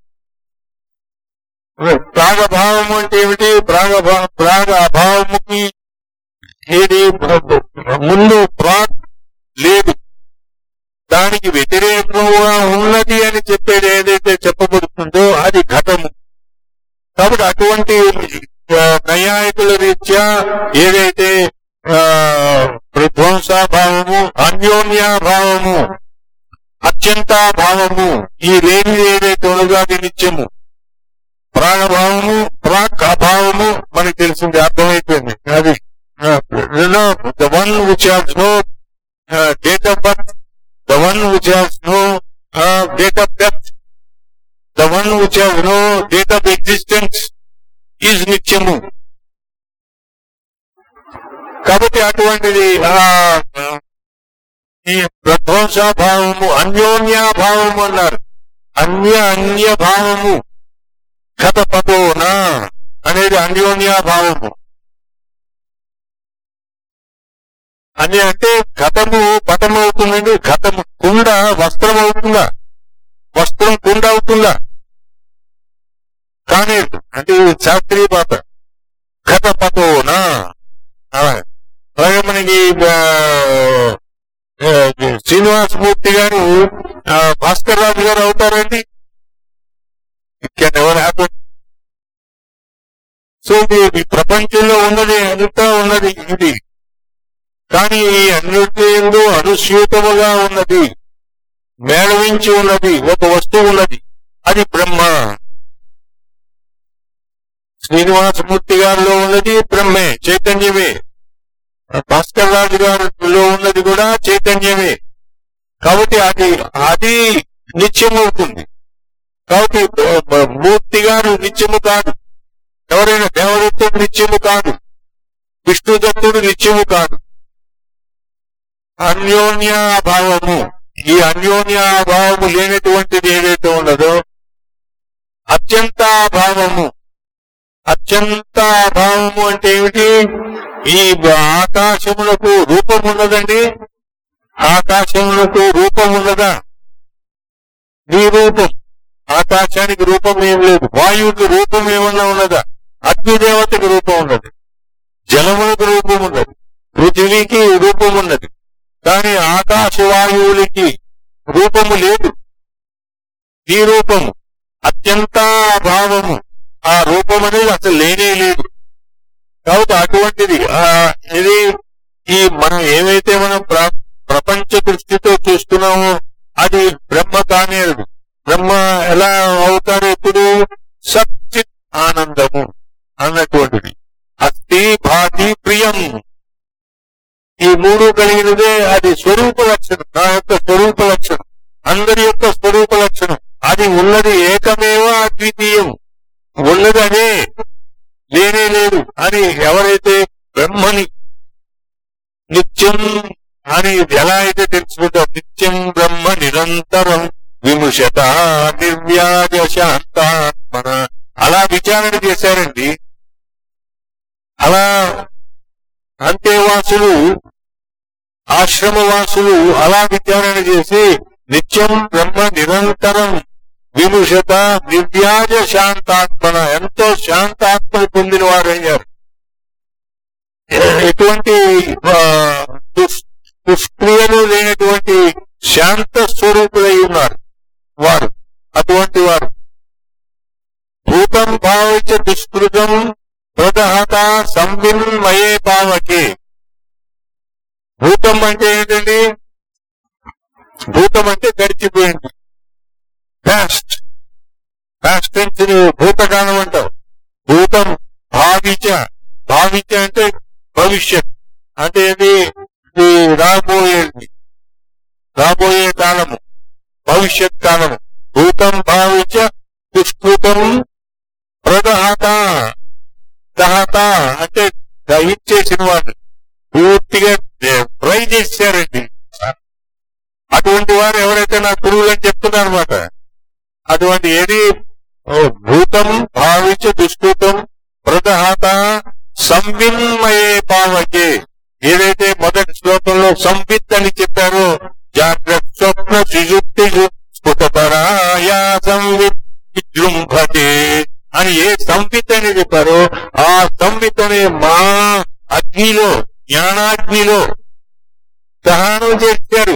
[SPEAKER 1] ప్రాగభావం అంటే ఏమిటి ప్రాగభా ప్రాగ అభావముకి ఏది ముందు ప్రాగ్ లేదు దానికి వ్యతిరేకంగా ఉన్నది అని చెప్పేది ఏదైతే చెప్పబడుతుందో అది ఘటము కాబట్టి అటువంటి ఆ, నైయాయికుల రీత్యా ఏదైతే ఆ, ప్రధ్వంసాభావము అన్యోన్యాభావము అత్యంతాభావము ఈ లేని ఏదైతే ఉన్నదో అది నిత్యము ప్రాణభావము ప్రాక్ అభావము మనకి తెలిసింది అర్థమైపోయింది అది the one which has no date of birth the one which has no date of death the one which has no date of existence is నిత్యము కాబట్టి అటువంటిది ఆ, ఈ ప్రధ్వంసాభావము అన్యోన్యాభావము అన్నారు అన్య అన్య భావము గత పతోనా అనేది అన్యోన్యాభావము అని అంటే గతము పతమవుతుందండి గతము కుండ వస్త్రం అవుతుందా వస్త్రం కుండ అవుతుందా కానీ అంటే ఇది శాస్త్రీయ పాత గత పతోనా అలాగే అలాగే మనకి ఆ, ఆ, శ్రీనివాసమూర్తి గారు ఆ, భాస్కర్ రాజు గారు అవుతారండి it can ever happen so ఇది ఈ ప్రపంచంలో ఉన్నది అంతా ఉన్నది ఇది కానీ ఈ అన్నిటి ఎందు అనుస్యూతముగా ఉన్నది మేళవించి ఉన్నది ఒక వస్తువు ఉన్నది అది బ్రహ్మ శ్రీనివాసమూర్తి గారిలో ఉన్నది బ్రహ్మే చైతన్యమే భాస్కర్ రాజు గారిలో ఉన్నది కూడా చైతన్యమే కాబట్టి అది అది నిత్యమవుతుంది కాబట్టి బ- మూర్తి గారు నిత్యము కాదు ఎవరైనా దేవదత్తుడు నిత్యము కాదు విష్ణుదత్తుడు నిత్యము కాదు అన్యోన్యాభావము ఈ అన్యోన్యాభావము లేనటువంటిది ఏదైతే ఉన్నదో అత్యంతాభావము అత్యంతాభావము అంటే ఏమిటి ఈ ఆకాశములకు రూపం ఉన్నదండి ఆకాశములకు రూపం ఉన్నదా నీ రూపం ఆకాశానికి రూపం ఏం లేదు వాయువుకి రూపం ఏమన్నా ఉన్నదా అగ్నిదేవతకి రూపం ఉన్నది జలములకు రూపం ఉన్నది పృథివీకి రూపం ఉన్నది కానీ ఆకాశ వాయువులకి రూపము లేదు నీ రూపము అత్యంతాభావము ఆ రూపం అనేది అసలు లేనే లేదు కాబట్టి అటువంటిది ఆ, ఇది ఈ మనం ఏవైతే మనం ప్ర- ప్రపంచ దృష్టితో చూస్తున్నామో అది బ్రహ్మ కానేరు బ్రహ్మ ఎలా అవుతారు ఇప్పుడు సచ్చిత్ ఆనందము అన్నటువంటిది అస్థి భాతి ప్రియం ఈ మూడు కలిగినదే అది స్వరూప లక్షణం నా యొక్క స్వరూప లక్షణం అందరి యొక్క స్వరూప లక్షణం అది ఉన్నది ఏకమేవ అద్వితీయం ఉన్నది అదే లేనే లేదు అని ఎవరైతే బ్రహ్మని నిత్యం అని ఎలా అయితే తెలుసుకుంటాం నిత్యం బ్రహ్మ నిరంతరం విముషత నిర్వ్యాజ శాంతాత్మన అలా విచారణ చేశారండి అలా అంతేవాసులు ఆశ్రమవాసులు అలా విచారణ చేసి నిత్యం బ్రహ్మ నిరంతరం విముషత నిర్వ్యాజ శాంతాత్మన ఎంతో శాంతాత్మని పొందిన వారయ్యారు ఎటువంటి ఆ, దుష్- దుష్క్రియలు లేనటువంటి శాంత స్వరూపులై ఉన్నారు వారు అటువంటి వారు భూతం భావించ దుష్కృతం ప్రదహత సంవిన్మయే పావకే భూతం అంటే ఏంటండి భూతం అంటే గడిచిపోయింది పాస్ట్ పాస్ట్ టెన్స్ భూతకాలం అంటావు భూతం భావించ భావించ అంటే భవిష్యత్ అంటే ఇది ఇది రాబోయేది రాబోయే కాలము భవిష్యత్ కాలము భూతం భావించ దుష్కృతం ప్రదహత దహత అంటే దహించేసిన వాడు పూర్తిగా ట్రై చేశారండి అటువంటి వారు ఎవరైతే నా గురువులు అని చెప్తున్నారు అనమాట అటువంటి ఏది ఓ, భూతం భావించ దుష్కృతం ప్రదహత సంవిన్మయే పావకే ఏదైతే మొదటి శ్లోకంలో సంవిత్ అని చెప్పారో జాగ్రత్త స్వప్న సుజుక్తి స్ఫుటపరాయా సంవిత్ విజృంభతే అని ఏ సంవిత్ అని చెప్పారో ఆ సంవిత్ అనే మా అగ్నిలో జ్ఞానాగ్నిలో దహనం చేశారు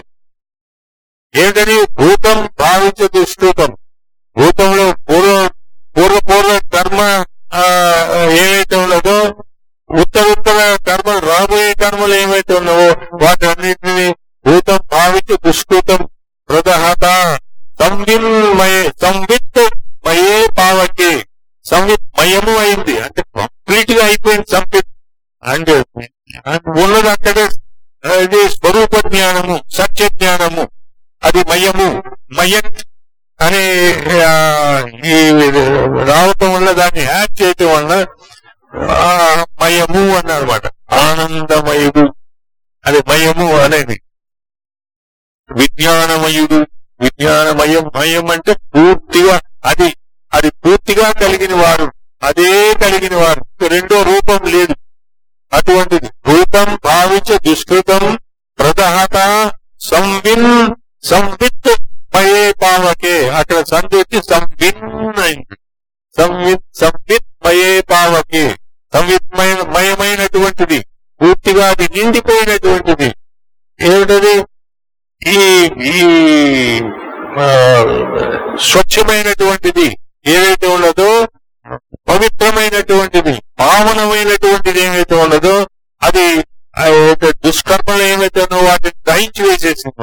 [SPEAKER 1] ఏంటని భూతం భావించ దుష్కృతం భూతంలో పూర్వ పూర్వ పూర్వ కర్మ ఆ, ఏవైతే ఉన్నదో ఉత్తర ఉత్తర కర్మలు రాబోయే కర్మలు ఏవైతే ఉన్నావో వాటన్నిటిని భూతం భావించి దుష్కృతం ప్రదహత సంవిన్మయే సంవిత్ మయే పావకే సంవిత్ మయము అయింది అంటే కంప్లీట్ గా అయిపోయింది సంవిత్ అండ్ ఉన్నది అక్కడే ఆ, ఇది స్వరూప జ్ఞానము సత్య జ్ఞానము అది మయము మయత్ అనే ఆ, ఈ రావటం వల్ల దాన్ని యాడ్ చేయటం వల్ల ఆ, మయము అన్నమాట ఆనందమయుడు అది మయము అనేది విజ్ఞానమయుడు విజ్ఞానమయం మయం అంటే పూర్తిగా అది అది పూర్తిగా కలిగిన వారు అదే కలిగిన వారు రెండో రూపం లేదు అటువంటిది రూపం భావించ దుష్కృతం ప్రదహత సంవిన్ సంవిత్ మయే పావకే అక్కడ సంధి సంవిన్ అయింది సంవిత్ సంవిత్ మయే పావకే సంవిత్మయ మయమైనటువంటిది పూర్తిగా అది నిండిపోయినటువంటిది ఏమిటది ఈ ఈ ఆ, స్వచ్ఛమైనటువంటిది ఏదైతే ఉన్నదో పవిత్రమైనటువంటిది పావనమైనటువంటిది ఏమైతే ఉన్నదో అది ఆ యొక్క దుష్కర్మలు ఏమైతే ఉన్నో వాటిని దహించి వేసేసింది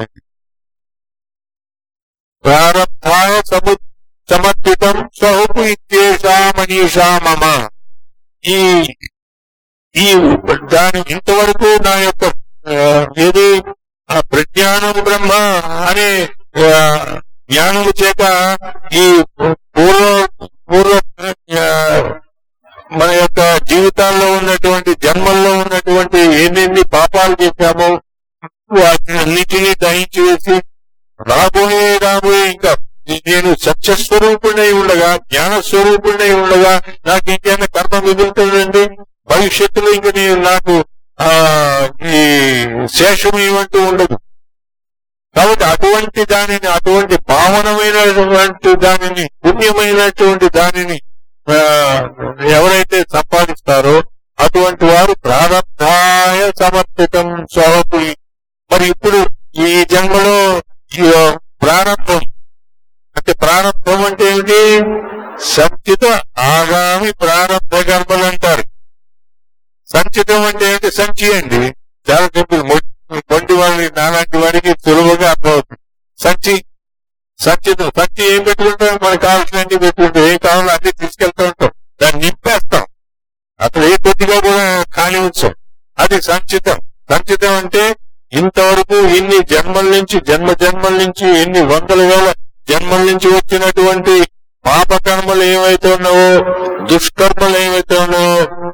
[SPEAKER 1] ప్రారంభాయ సము సమర్పితం సహుపు ఇత్యేషా మనీషా మమ ఈ ఈ దాని ఇంతవరకు నా యొక్క ఆ, ఏది ఆ ప్రజ్ఞానం బ్రహ్మ అనే ఆ, జ్ఞానము చేత ఈ పూర్వ పూర్వ ఆ, మన యొక్క జీవితాల్లో ఉన్నటువంటి జన్మల్లో ఉన్నటువంటి ఎన్నెన్ని పాపాలు చేశామో వాటిని అన్నిటినీ దహించి వేసి రాబోయే రాబోయే ఇంకా నేను సత్య స్వరూపుడై ఉండగా జ్ఞాన స్వరూపుడై ఉండగా నాకు ఇంకేమైనా కర్మ మిగులుతుందండి భవిష్యత్తులో ఇంక నేను నాకు ఆ ఈ శేషం ఏమంటూ ఉండదు కాబట్టి అటువంటి దానిని అటువంటి పావనమైనటువంటి దానిని పుణ్యమైనటువంటి దానిని ఆ, ఎవరైతే సంపాదిస్తారో అటువంటి వారు ప్రారంభాయ సమర్పితం స్వరూపు మరి ఇప్పుడు ఈ జన్మలో ఈ ప్రారంభం అంటే ప్రారంభం అంటే ఏమిటి సంచిత ఆగామి ప్రారంభ కర్మలు అంటారు సంచితం అంటే ఏంటి సంచి అండి చాలా సింపుల్ మొండి వాడిని నాలాంటి వాడికి సులభంగా అర్థమవుతుంది సంచి సంచితో సంచి ఏం పెట్టుకుంటాం మనకు కావాల్సినవి పెట్టుకుంటాం ఏం కావాలో అన్ని తీసుకెళ్తూ ఉంటాం దాన్ని నింపేస్తాం అసలు ఏ కొద్దిగా కూడా ఖాళీ ఉంచాం అది సంచితం సంచితం అంటే ఇంతవరకు ఇన్ని జన్మల నుంచి జన్మ జన్మల నుంచి ఎన్ని వందల వేల జన్మల నుంచి వచ్చినటువంటి పాప కర్మలు ఏవైతే ఉన్నావో దుష్కర్మలు ఏవైతే ఉన్నావో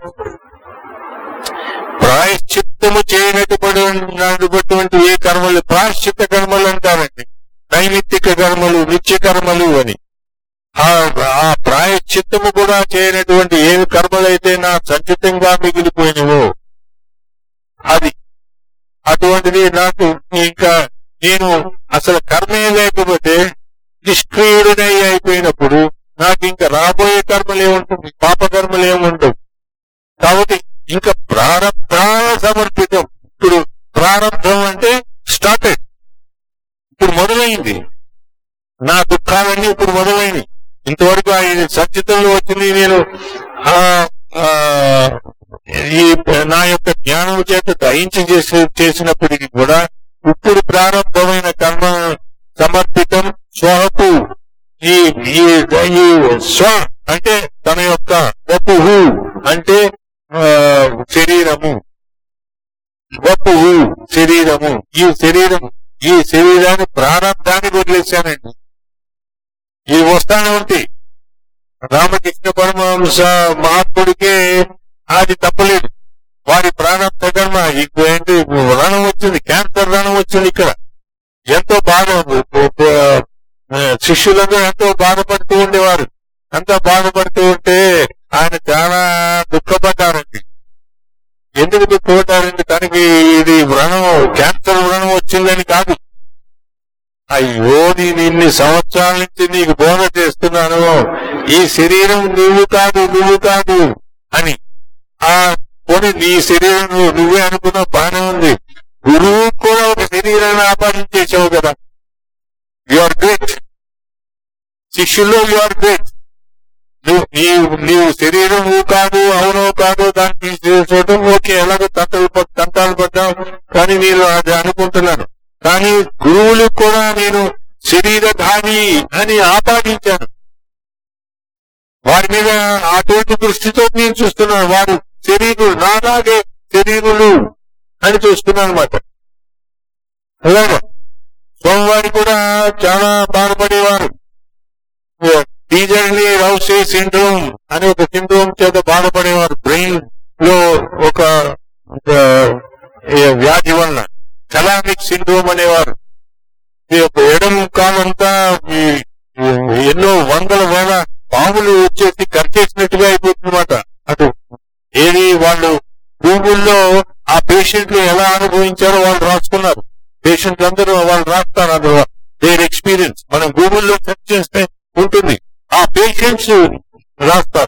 [SPEAKER 1] ప్రాయశ్చిత్తము చేయనటువంటి ఏ కర్మలు ప్రాయశ్చిత్త కర్మలు అంటారండి నైమిత్తిక కర్మలు నిత్య కర్మలు అని ఆ ఆ ప్రాయశ్చిత్తము కూడా చేయనటువంటి ఏ కర్మలైతే నా సంచితంగా మిగిలిపోయినవో అది అటువంటిది నాకు ఇంకా నేను అసలు కర్మే లేకపోతే నిష్క్రియుడనై అయిపోయినప్పుడు నాకు ఇంకా రాబోయే కర్మలు ఏముంటుంది పాప కర్మలు ఏముండవు కాబట్టి ఇంకా ప్రారంభాల సమర్పితం ఇప్పుడు ప్రారంభం అంటే స్టార్టెడ్ ఇప్పుడు మొదలైంది నా దుఃఖాలన్నీ ఇప్పుడు మొదలైనవి ఇంతవరకు ఆ ఇది సంచితంలో వచ్చింది నేను ఆ ఆ, ఈ నా యొక్క జ్ఞానం చేత దయించి చేసి చేసినప్పటికీ కూడా ఇప్పుడు ప్రారంభమైన కర్మ సమర్పితం స్వహకు ఈ ఈ ఈ స్వ అంటే తన యొక్క వపుహు అంటే ఆ, శరీరము వపుహు శరీరము ఈ శరీరం ఈ శరీరాన్ని ప్రారంభానికి వదిలేశానండి ఇవి వస్తానే ఉంటాయి రామకృష్ణ పరమహంస మహాత్ముడికే అది తప్పలేదు వారి ప్రారంభ కర్మ ఇప్పుడు ఏంటి రణం వచ్చింది క్యాన్సర్ రణం వచ్చింది ఇక్కడ ఎంతో బాధ ఆ, శిష్యులందరూ ఎంతో బాధపడుతూ ఉండేవారు ఎంతో బాధపడుతూ ఉంటే ఆయన చాలా దుఃఖపడ్డారండి ఎందుకు దుఃఖపడ్డారండి తనకి ఇది వ్రణం క్యాన్సర్ వ్రణం వచ్చిందని కాదు అయ్యో నేను ఇన్ని సంవత్సరాల నుంచి నీకు బోధ చేస్తున్నాను ఈ శరీరం నువ్వు కాదు నువ్వు కాదు అని ఆ పోనీ నీ శరీరం నువ్వు- నువ్వే అనుకున్న బానే ఉంది గురువు కూడా ఒక శరీరాన్ని ఆపాదించేసావు కదా యు ఆర్ గ్రేట్ శిష్యుల్లో యు ఆర్ గ్రేట్ నువ్వు నీవు నీవు శరీరం నువ్వు కాదు అవునో కాదు దాన్ని తీసుకోవటం ఓకే ఎలాగో తంటాలు పడ్- తంటాలు పడ్డావు కానీ నేను అది అనుకుంటున్నాను కానీ గురువులు కూడా నేను శరీరధారి అని ఆపాదించాను వారి మీద అటువంటి దృష్టితో నేను చూస్తున్నాను వారు శరీరులు నాలాగే శరీరులు అని చూస్తున్నాను అనమాట అలాగా సోమవారి కూడా చాలా బాధపడేవారు టీజర్లీ రౌసే సిండ్రోమ్ అని ఒక సిండ్రోమ్ చేత బాధపడేవారు బ్రెయిన్ లో ఒక ఒక, ఏ, వ్యాధి వలన కలామిక్ సిండ్రోమ్ అనేవారు ఈ యొక్క ఎడం కాలంతా ఈ, ఈ ఎన్నో వందల వేల పాములు వచ్చేసి కరిచేసినట్టుగా అయిపోతుందన్నమాట అటు ఏది వాళ్ళు గూగుల్లో ఆ పేషెంట్లు ఎలా అనుభవించారో వాళ్ళు రాసుకున్నారు పేషెంట్లు అందరూ వాళ్ళు రాస్తారు అది దేర్ ఎక్స్పీరియన్స్ మనం గూగుల్లో సెర్చ్ చేస్తే ఉంటుంది ఆ పేషెంట్స్ రాస్తారు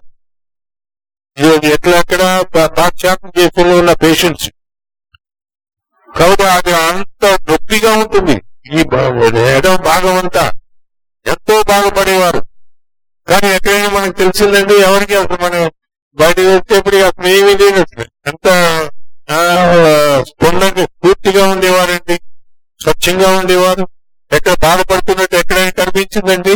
[SPEAKER 1] ఇది ఎట్లా ఎక్కడ పాశ్చాత్య దేశంలో ఉన్న పేషెంట్స్ కాబట్టి అది అంత నొప్పిగా ఉంటుంది ఈ బా- ఎడమ భాగం అంతా ఎంతో బాధపడేవారు కానీ ఎక్కడైనా మనకు తెలిసిందండి ఎవరికి అసలు మనం బయటకు వచ్చేప్పుడు అసలు ఏమీ లేదు అసలు ఎంత ఆ, స్పందనగా పూర్తిగా ఉండేవారండి స్వచ్ఛంగా ఉండేవారు ఎక్కడ బాధపడుతున్నట్టు ఎక్కడైనా కనిపించిందండి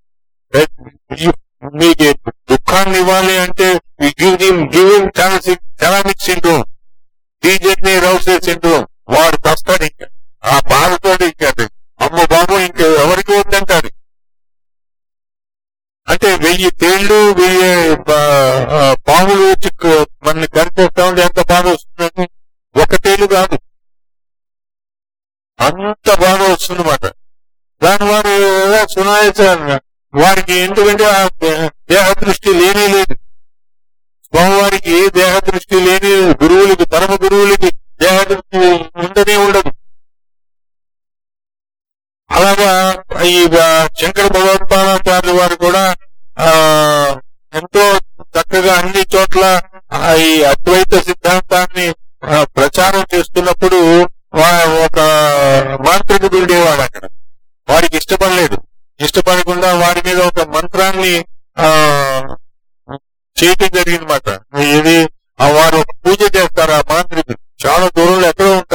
[SPEAKER 1] ఈ- మీకు దుఃఖాన్ని ఇవ్వాలి అంటే గివ్ గివింగ్ థెరామిక్ సిండ్రోమ్ డీజెడ్ని రౌసే సిండ్రోమ్ వాడు తస్తాడు ఇంకా ఆ బాధతో ఇంకా అమ్మ బాబు ఇంకా ఎవరికి వద్దంటాడు అంటే వెయ్యి తేళ్లు వెయ్యి పా- ఆ, పాములు వచ్చి క- మనల్ని కరిచేస్తా ఉంటే ఎంత బాధ వస్తుందని ఒక తేలు కాదు అంత బాధ వస్తుందన్నమాట దాని వారు సునాయసారు వారికి ఎందుకంటే ఆ దే- దేహ దృష్టి లేనే లేదు స్వామివారికి దేహ దృష్టి లేని గురువులకి పరమ గురువులకి దేహ దృష్టి ఉండనే ఉండదు అలాగా ఈ ఆ, శంకర భగవత్పాదాచార్యుల వారు కూడా ఆ ఎంతో చక్కగా అన్ని చోట్ల ఆ, ఈ అద్వైత సిద్ధాంతాన్ని ఆ, ప్రచారం చేస్తున్నప్పుడు వా- ఒక మాంత్రికుడు ఉండేవాడు అక్కడ వాడికి ఇష్టపడలేదు ఇష్టపడకుండా వాడి మీద ఒక మంత్రాన్ని ఆ చేయటం జరిగిందన్నమాట ఇది ఆ వారు ఒక పూజ చేస్తారు ఆ మాంత్రికుడు చాలా దూరంలో ఎక్కడో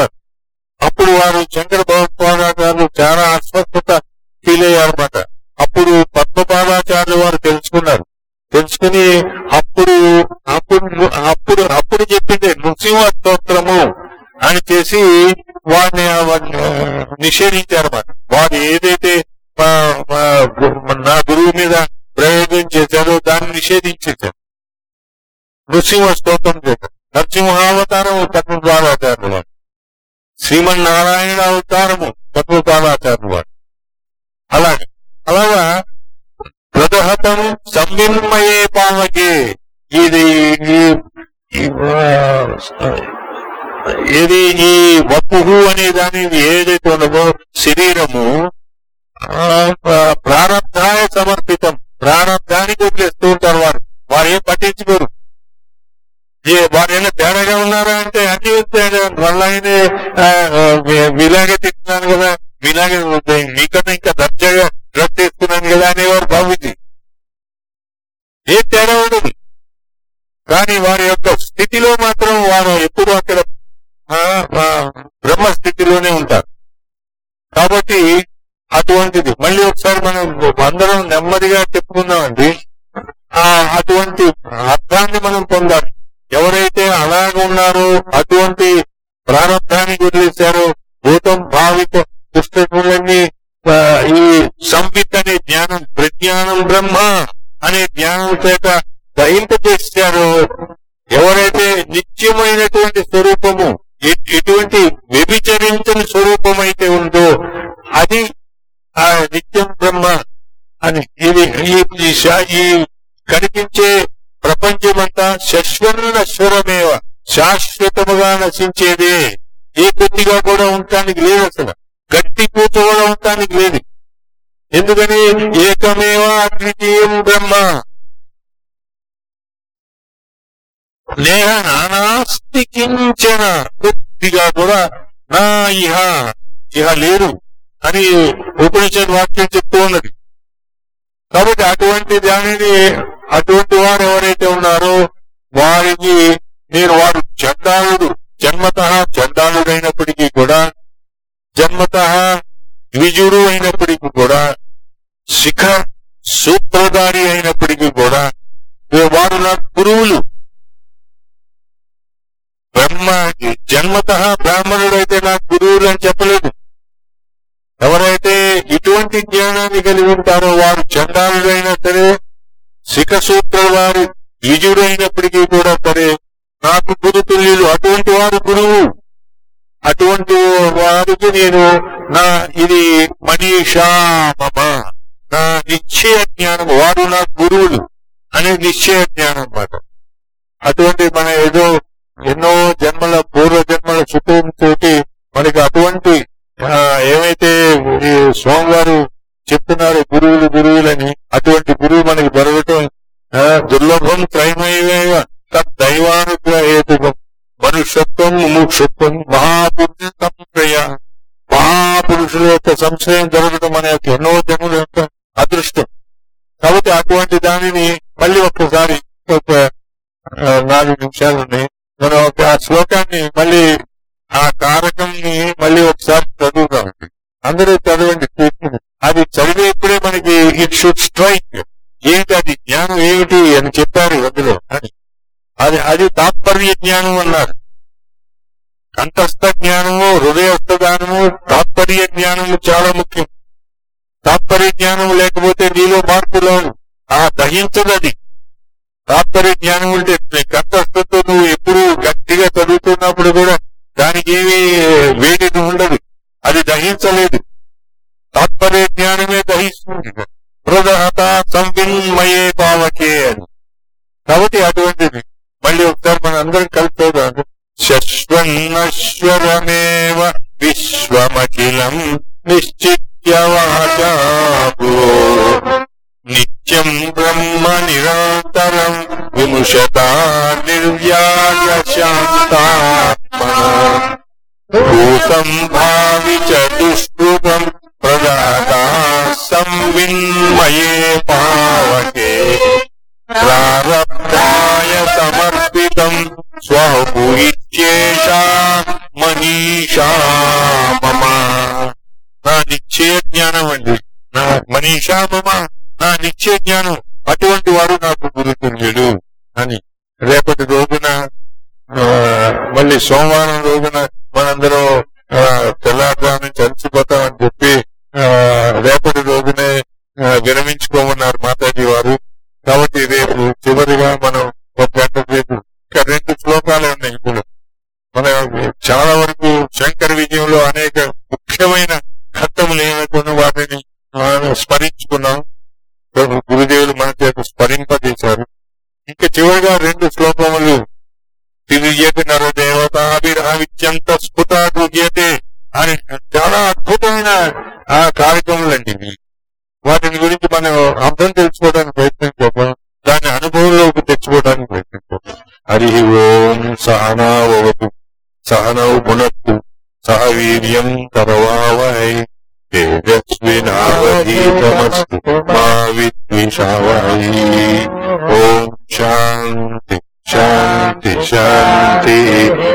[SPEAKER 1] అప్పుడు అప్పుడు అప్పుడు అప్పుడు చెప్పింది నృసింహ స్తోత్రము అని చేసి వాడిని వాడిని నిషేధించారు అన్నమాట వాడు ఏదైతే ఆ, ఆ, గు- నా గురువు మీద ప్రయోగం చేశారో దాన్ని నిషేధించేశారు నృసింహ స్తోత్రం చేశారు నరసింహావతారం పద్మపాదాచార్యులు వాడు శ్రీమన్నారాయణ అవతారము పద్మపాదాచార్యులు వాడు అలాగే అలాగా ప్రదహతం సంవిన్మయే పావకే ఇది ఈ- ఈ, ఆ, ఇది ఈ వపుహు అనే దాని ఏదైతే ఉన్నదో శరీరము ఆ, ఆ, ప్రారంధాయ సమర్పితం ప్రారంధానికి వదిలేస్తూ ఉంటారు వారు వారు ఏం పట్టించుకోరు ఏ వారు ఏమైనా తేడాగా ఉన్నారా అంటే అన్ని తేడా వాళ్ళ ఆయనే ఆ, ఆ, మీ- మీలాగే తింటున్నాను కదా మీలాగే మీకన్నా ఇంకా దర్జాగా డ్రెస్ చేసుకున్నాను కదా అనేవారు బాగుంది ఏ తేడా ఉండదు కానీ వారి యొక్క స్థితిలో మాత్రం వారు ఎప్పుడు అక్కడ ఆ, ఆ, బ్రహ్మ స్థితిలోనే ఉంటారు కాబట్టి అటువంటిది మళ్ళీ ఒకసారి మనం అందరం నెమ్మదిగా చెప్పుకుందామండి ఆ అటువంటి అర్థాన్ని మనం పొందాలి ఎవరైతే అలాగ ఉన్నారో అటువంటి ప్రారంభాన్ని వదిలేశారో భూతం భావిత పుస్తకములన్నీ ఆ, ఈ సంవిత్ అనే జ్ఞానం ప్రజ్ఞానం బ్రహ్మ అనే జ్ఞానం చేత దహింపజేశారో ఎవరైతే నిత్యమైనటువంటి స్వరూపము ఎ- ఎటువంటి వ్యభిచరించని స్వరూపం అయితే ఉందో అది ఆ నిత్యం బ్రహ్మ అని ఇది ఈ ఈ శా- ఈ కనిపించే ప్రపంచమంతా శశ్వరనశ్వరమేవ శాశ్వతముగా నశించేదే ఏ కొద్దిగా కూడా ఉండటానికి లేదు అసలు గట్టి పూత కూడా ఉండటానికి లేదు ఎందుకని ఏకమేవ అద్వితీయం బ్రహ్మ నేహ నానాస్తి కించన కొద్దిగా కూడా నా ఇహ ఇహ లేరు అని ఉపనిషత్ వాక్యం చెప్తూ ఉన్నది కాబట్టి అటువంటి దానిని అటువంటి వారు ఎవరైతే ఉన్నారో వారికి నేను వారు చండాలుడు జన్మత చండాలుడైనప్పటికీ కూడా జన్మత ద్విజుడు అయినప్పటికీ కూడా శిఖ సూత్రధారి అయినప్పటికీ కూడా వారు నా గురువులు బ్రహ్మ జన్మత బ్రాహ్మణుడైతే నా గురువులు అని చెప్పలేదు ఎవరైతే ఇటువంటి జ్ఞానాన్ని కలిగి ఉంటారో వారు చండాలుడైనా సరే శిఖ సూత్ర వారు ద్విజుడైనప్పటికీ కూడా సరే నాకు గురుతుల్యులు అటువంటి వారు గురువు అటువంటి వారికి నేను నా ఇది మనీషా మమ నా నిశ్చయ జ్ఞానం వారు నా గురువులు అనే నిశ్చయ జ్ఞానం అన్నమాట అటువంటి మన ఏదో ఎన్నో జన్మల పూర్వ జన్మల సుఖంతో మనకి అటువంటి ఆ, ఏమైతే ఈ స్వామివారు చెప్తున్నారు గురువులు గురువులని అటువంటి గురువు మనకి దొరకటం ఆ, దుర్లభం త్రైమయమేవ తద్దైవానుగ్రహేతుకం మనుష్యత్వం ముముక్షత్వం మహాపురుష సంశయ మహాపురుషుల యొక్క సంశయం దొరకటం మన యొక్క ఎన్నో జన్మల యొక్క అదృష్టం కాబట్టి అటువంటి దానిని మళ్ళీ ఒక్కసారి ఒక ఆ, నాలుగు నిమిషాలు ఉన్నాయి మనం ఒక ఆ శ్లోకాన్ని మళ్ళీ ఆ కారకంని మళ్ళీ ఒకసారి చదువుతామండి అందరూ చదవండి అది చదివేప్పుడే మనకి ఇట్ షుడ్ స్ట్రైక్ ఏంటి అది జ్ఞానం ఏమిటి అని చెప్పారు అందులో అని అది అది తాత్పర్య జ్ఞానం అన్నారు కంఠస్థ జ్ఞానము హృదయస్థ జ్ఞానము తాత్పర్య జ్ఞానము చాలా ముఖ్యం తాత్పర్య జ్ఞానం లేకపోతే నీలో మార్పు రావు ఆ దహించదు అది తాత్పర్య జ్ఞానం ఉంటే కంఠస్థతో నువ్వు ఎప్పుడు గట్టిగా చదువుతున్నప్పుడు కూడా దానికి ఏమీ వేడి ఉండదు అది దహించలేదు తాత్పర్య జ్ఞానమే దహిస్తుంది హృదహత సంవిన్మయే పావకే అని కాబట్టి అటువంటిది మళ్ళీ ఒకసారి మన అందరం కలిసి చదువుదాం శశ్వన్నశ్వరమేవ విశ్వమఖిలం నిశ్చిత్యవాచాభో నిత్యం బ్రహ్మ నిరంతరం విముషతా నిర్వ్యాజ శాంతాత్మన భూసంభావి చ దుష్కృతం ప్రదాతా సంవిన్మయే పావకే ప్రారబ్ధాయ సమర్పితం స్వహుయిచ్యేషా మనీషా మమ నా నిశ్చయ జ్ఞానం అండి నా మనీషా మమ నా నిశ్చయ జ్ఞానం అటువంటి వారు నాకు గురుతుల్యుడు అని రేపటి రోజున ఆ, మళ్ళీ సోమవారం రోజున మనందరం ఆ, తెల్లారుజాము నుంచి అలసిపోతామని చెప్పి ఆ, రేపటి రోజునే ఆ, విరమించుకోమన్నారు మాతాజీ వారు కాబట్టి రేపు చివరిగా మనం ఒక గంట రేపు ఇంకా రెండు శ్లోకాలే ఉన్నాయి ఇప్పుడు మన చాలా వరకు శంకర విజయంలో అనేక ముఖ్యమైన ఘట్టములు ఏమైనా వాటిని మనం స్మరించుకున్నాం గురుదేవులు మన చేత స్మరింపజేశారు ఇంకా చివరిగా రెండు శ్లోకములు తిరిగేటి నరదేవతాభిరావిత్యంత స్ఫుట గృహ్యతే అని చాలా అద్భుతమైన ఆ కార్యక్రమాలండి ఇవి వాటిని గురించి మనం అర్థం తెలుసుకోవడానికి ప్రయత్నించుకోవడం దాన్ని అనుభవంలోకి తెచ్చుకోవడానికి ప్రయత్నించుకోవడం హరి ఓం సహనావతు సహనౌ భునత్తు సహ వీర్యం కరవావహై తేజస్వినావధీతమస్తు మా విద్విషావహై ఓం శాంతి శాంతి శాంతి